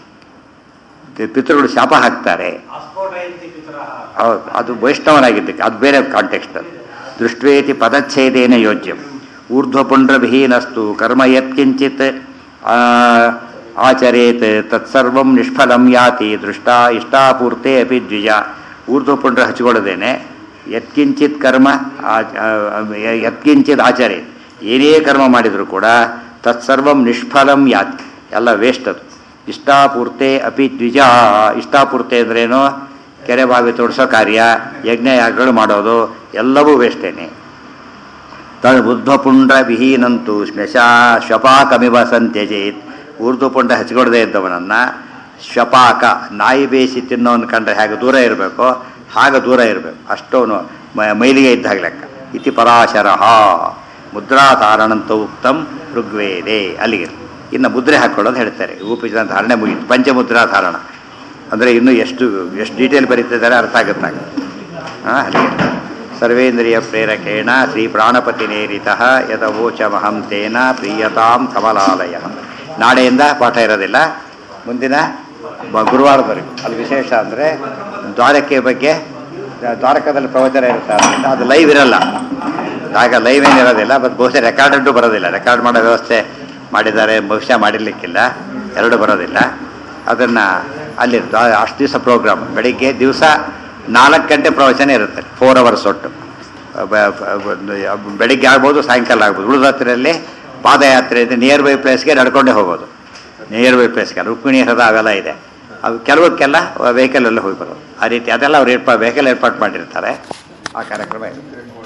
ಪಿ- ಪಿತೃಗಳು ಶಾಪ ಹಾಕ್ತಾರೆ ಆಸ್ಫೋಟಯಂತಿ ಪಿತರಃ ಹೌದು ಅದು ವೈಷ್ಣವನಾಗಿದ್ದಕ್ಕೆ ಅದು ಬೇರೆ ಕಾಂಟೆಕ್ಸ್ಟ್ ಅದು ದೃಷ್ಟ್ವೇತಿ ಪದಚ್ಛೇದೇನ ಯೋಜ್ಯಂ ಊರ್ಧ್ವಪುಂಡ್ರವಿಹೀನಸ್ತು ಕರ್ಮ ಯತ್ಕಿಂಚಿತ್ ಆ, ಆಚರೇತ್ ತತ್ಸರ್ವಂ ನಿಷ್ಫಲಂ ಯಾತಿ ದೃಷ್ಟ ಇಷ್ಟಾಪೂರ್ತೆ ಅಪಿ ದ್ವಿಜ ಊರ್ಧ್ವಪುಂಡ್ರ ಹಚ್ಕೊಳ್ಳೋದೇನೆ ಯತ್ಕಿಂಚಿತ್ ಕರ್ಮ ಆ- ಆ- ಯತ್ಕಿಂಚಿತ್ ಆಚರೇತ್ ಏನೇ ಕರ್ಮ ಮಾಡಿದರೂ ಕೂಡ ತತ್ಸರ್ವಂ ನಿಷ್ಫಲಂ ಯಾತಿ ಎಲ್ಲ ವೇಸ್ಟ್ ಅದು ಇಷ್ಟಾಪೂರ್ತೆ ಅಪಿ ದ್ವಿಜ ಇಷ್ಟಾಪೂರ್ತೆ ಅಂದ್ರೇನು ಕೆರೆ ಬಾವಿ ತೋಡಿಸೋ ಕಾರ್ಯ ಯಜ್ಞ ಯಾಗಗಳು ಮಾಡೋದು ಎಲ್ಲವೂ ವೇಸ್ಟೇನೆ ತದ್ ಬುದ್ಧಪುಂಡ ವಿಹೀನಂತು ಶ್ಮಶಾ ಶ್ವಪಾಕಮಿವ ಸಂತ್ಯಜೇತ್ ಊರ್ಧ್ವಪುಂಡ ಹಚ್ಕೊಡದೆ ಇದ್ದವನನ್ನು ಶ್ವಪಾಕ ನಾಯಿ ಬೇಯಿಸಿ ತಿನ್ನೋನ್ ಕಂಡ್ರೆ ಹೇಗೆ ದೂರ ಇರಬೇಕೋ ಹಾಗೆ ದೂರ ಇರಬೇಕು ಅಷ್ಟೋನು ಮ- ಮೈಲಿಗೆ ಇದ್ದಾಗ ಲೆಕ್ಕ ಇತಿ ಪರಾಶರಃ ಮುದ್ರಾಧಾರಣಂತ ಉಕ್ತಂ ಋಗ್ವೇದೆ ಅಲ್ಲಿಗೆ ಇನ್ನು ಮುದ್ರೆ ಹಾಕ್ಕೊಳ್ಳೋದು ಹೇಳ್ತಾರೆ ಉಪಚಾರ ಧಾರಣೆ ಮುಗಿತು ಪಂಚಮುದ್ರಾಧಾರಣ ಅಂದರೆ ಇನ್ನೂ ಎಷ್ಟು ಎಷ್ಟು ಡೀಟೇಲ್ ಬರೀತಿದ್ದಾರೆ ಅರ್ಥ ಆಗುತ್ತಾಗ ಹಾಂ ಅಲ್ಲಿಗೆ ಸರ್ವೇಂದ್ರಿಯ ಪ್ರೇರಕೇಣ ಶ್ರೀ ಪ್ರಾಣಪತಿನೇರಿತ ಯದವೋಚಮಹಂ ತೇನ ಪ್ರೀಯತಾಂ ಕಮಲಾಲಯ ನಾಳೆಯಿಂದ ಪಾಠ ಇರೋದಿಲ್ಲ ಮುಂದಿನ ಬ- ಗುರುವಾರದವರೆಗೂ ಅಲ್ಲಿ ವಿಶೇಷ ಅಂದರೆ ದ್ವಾರಕೆ ಬಗ್ಗೆ ದ್ವಾರಕದಲ್ಲಿ ಪ್ರವಚನ ಇರುತ್ತೆ ಆದ್ದರಿಂದ ಅದು ಲೈವ್ ಇರಲ್ಲ ಆಗ ಲೈವ್ ಏನು ಇರೋದಿಲ್ಲ ಮತ್ತು ಬಹುಶಃ ರೆಕಾರ್ಡೆಡ್ಡು ಬರೋದಿಲ್ಲ ರೆಕಾರ್ಡ್ ಮಾಡೋ ವ್ಯವಸ್ಥೆ ಮಾಡಿದ್ದಾರೆ ಬಹುಶಃ ಮಾಡಿರ್ಲಿಕ್ಕಿಲ್ಲ ಎರಡು ಬರೋದಿಲ್ಲ ಅದನ್ನು ಅಲ್ಲಿ ದ್ವಾ- ಅಷ್ಟು ದಿವಸ ಪ್ರೋಗ್ರಾಮ್ ಬೆಳಿಗ್ಗೆ ದಿವಸ ನಾಲ್ಕು ಗಂಟೆ ಪ್ರವಚನ ಇರುತ್ತೆ ಫೋರ್ ಅವರ್ಸ್ ಒಟ್ಟು ಬ- ಬ- ಬೆಳಿಗ್ಗೆ ಆಗ್ಬೋದು ಸಾಯಂಕಾಲ ಆಗ್ಬೋದು ಉಳಿದ ಹತ್ತಿರಲ್ಲಿ ಪಾದಯಾತ್ರೆ ಇದೆ ನಿಯರ್ ಬೈ ಪ್ಲೇಸ್ಗೆ ನಡ್ಕೊಂಡೇ ಹೋಗೋದು ನಿಯರ್ ಬೈ ಪ್ಲೇಸ್ಗೆ ರುಕ್ಮಿಣಿ ಹೃದ ಅವೆಲ್ಲ ಇದೆ ಅವು ಕೆಲವಕ್ಕೆಲ್ಲ ವೆಹಿಕಲಲ್ಲಿ ಹೋಗಿ ಬರೋದು ಆ ರೀತಿ ಅದೆಲ್ಲ ಅವ್ರು ಏರ್ಪಾ ವೆಹಿಕಲ್ ಏರ್ಪಾಟ್ ಮಾಡಿರ್ತಾರೆ ಆ ಕಾರ್ಯಕ್ರಮ ಇದೆ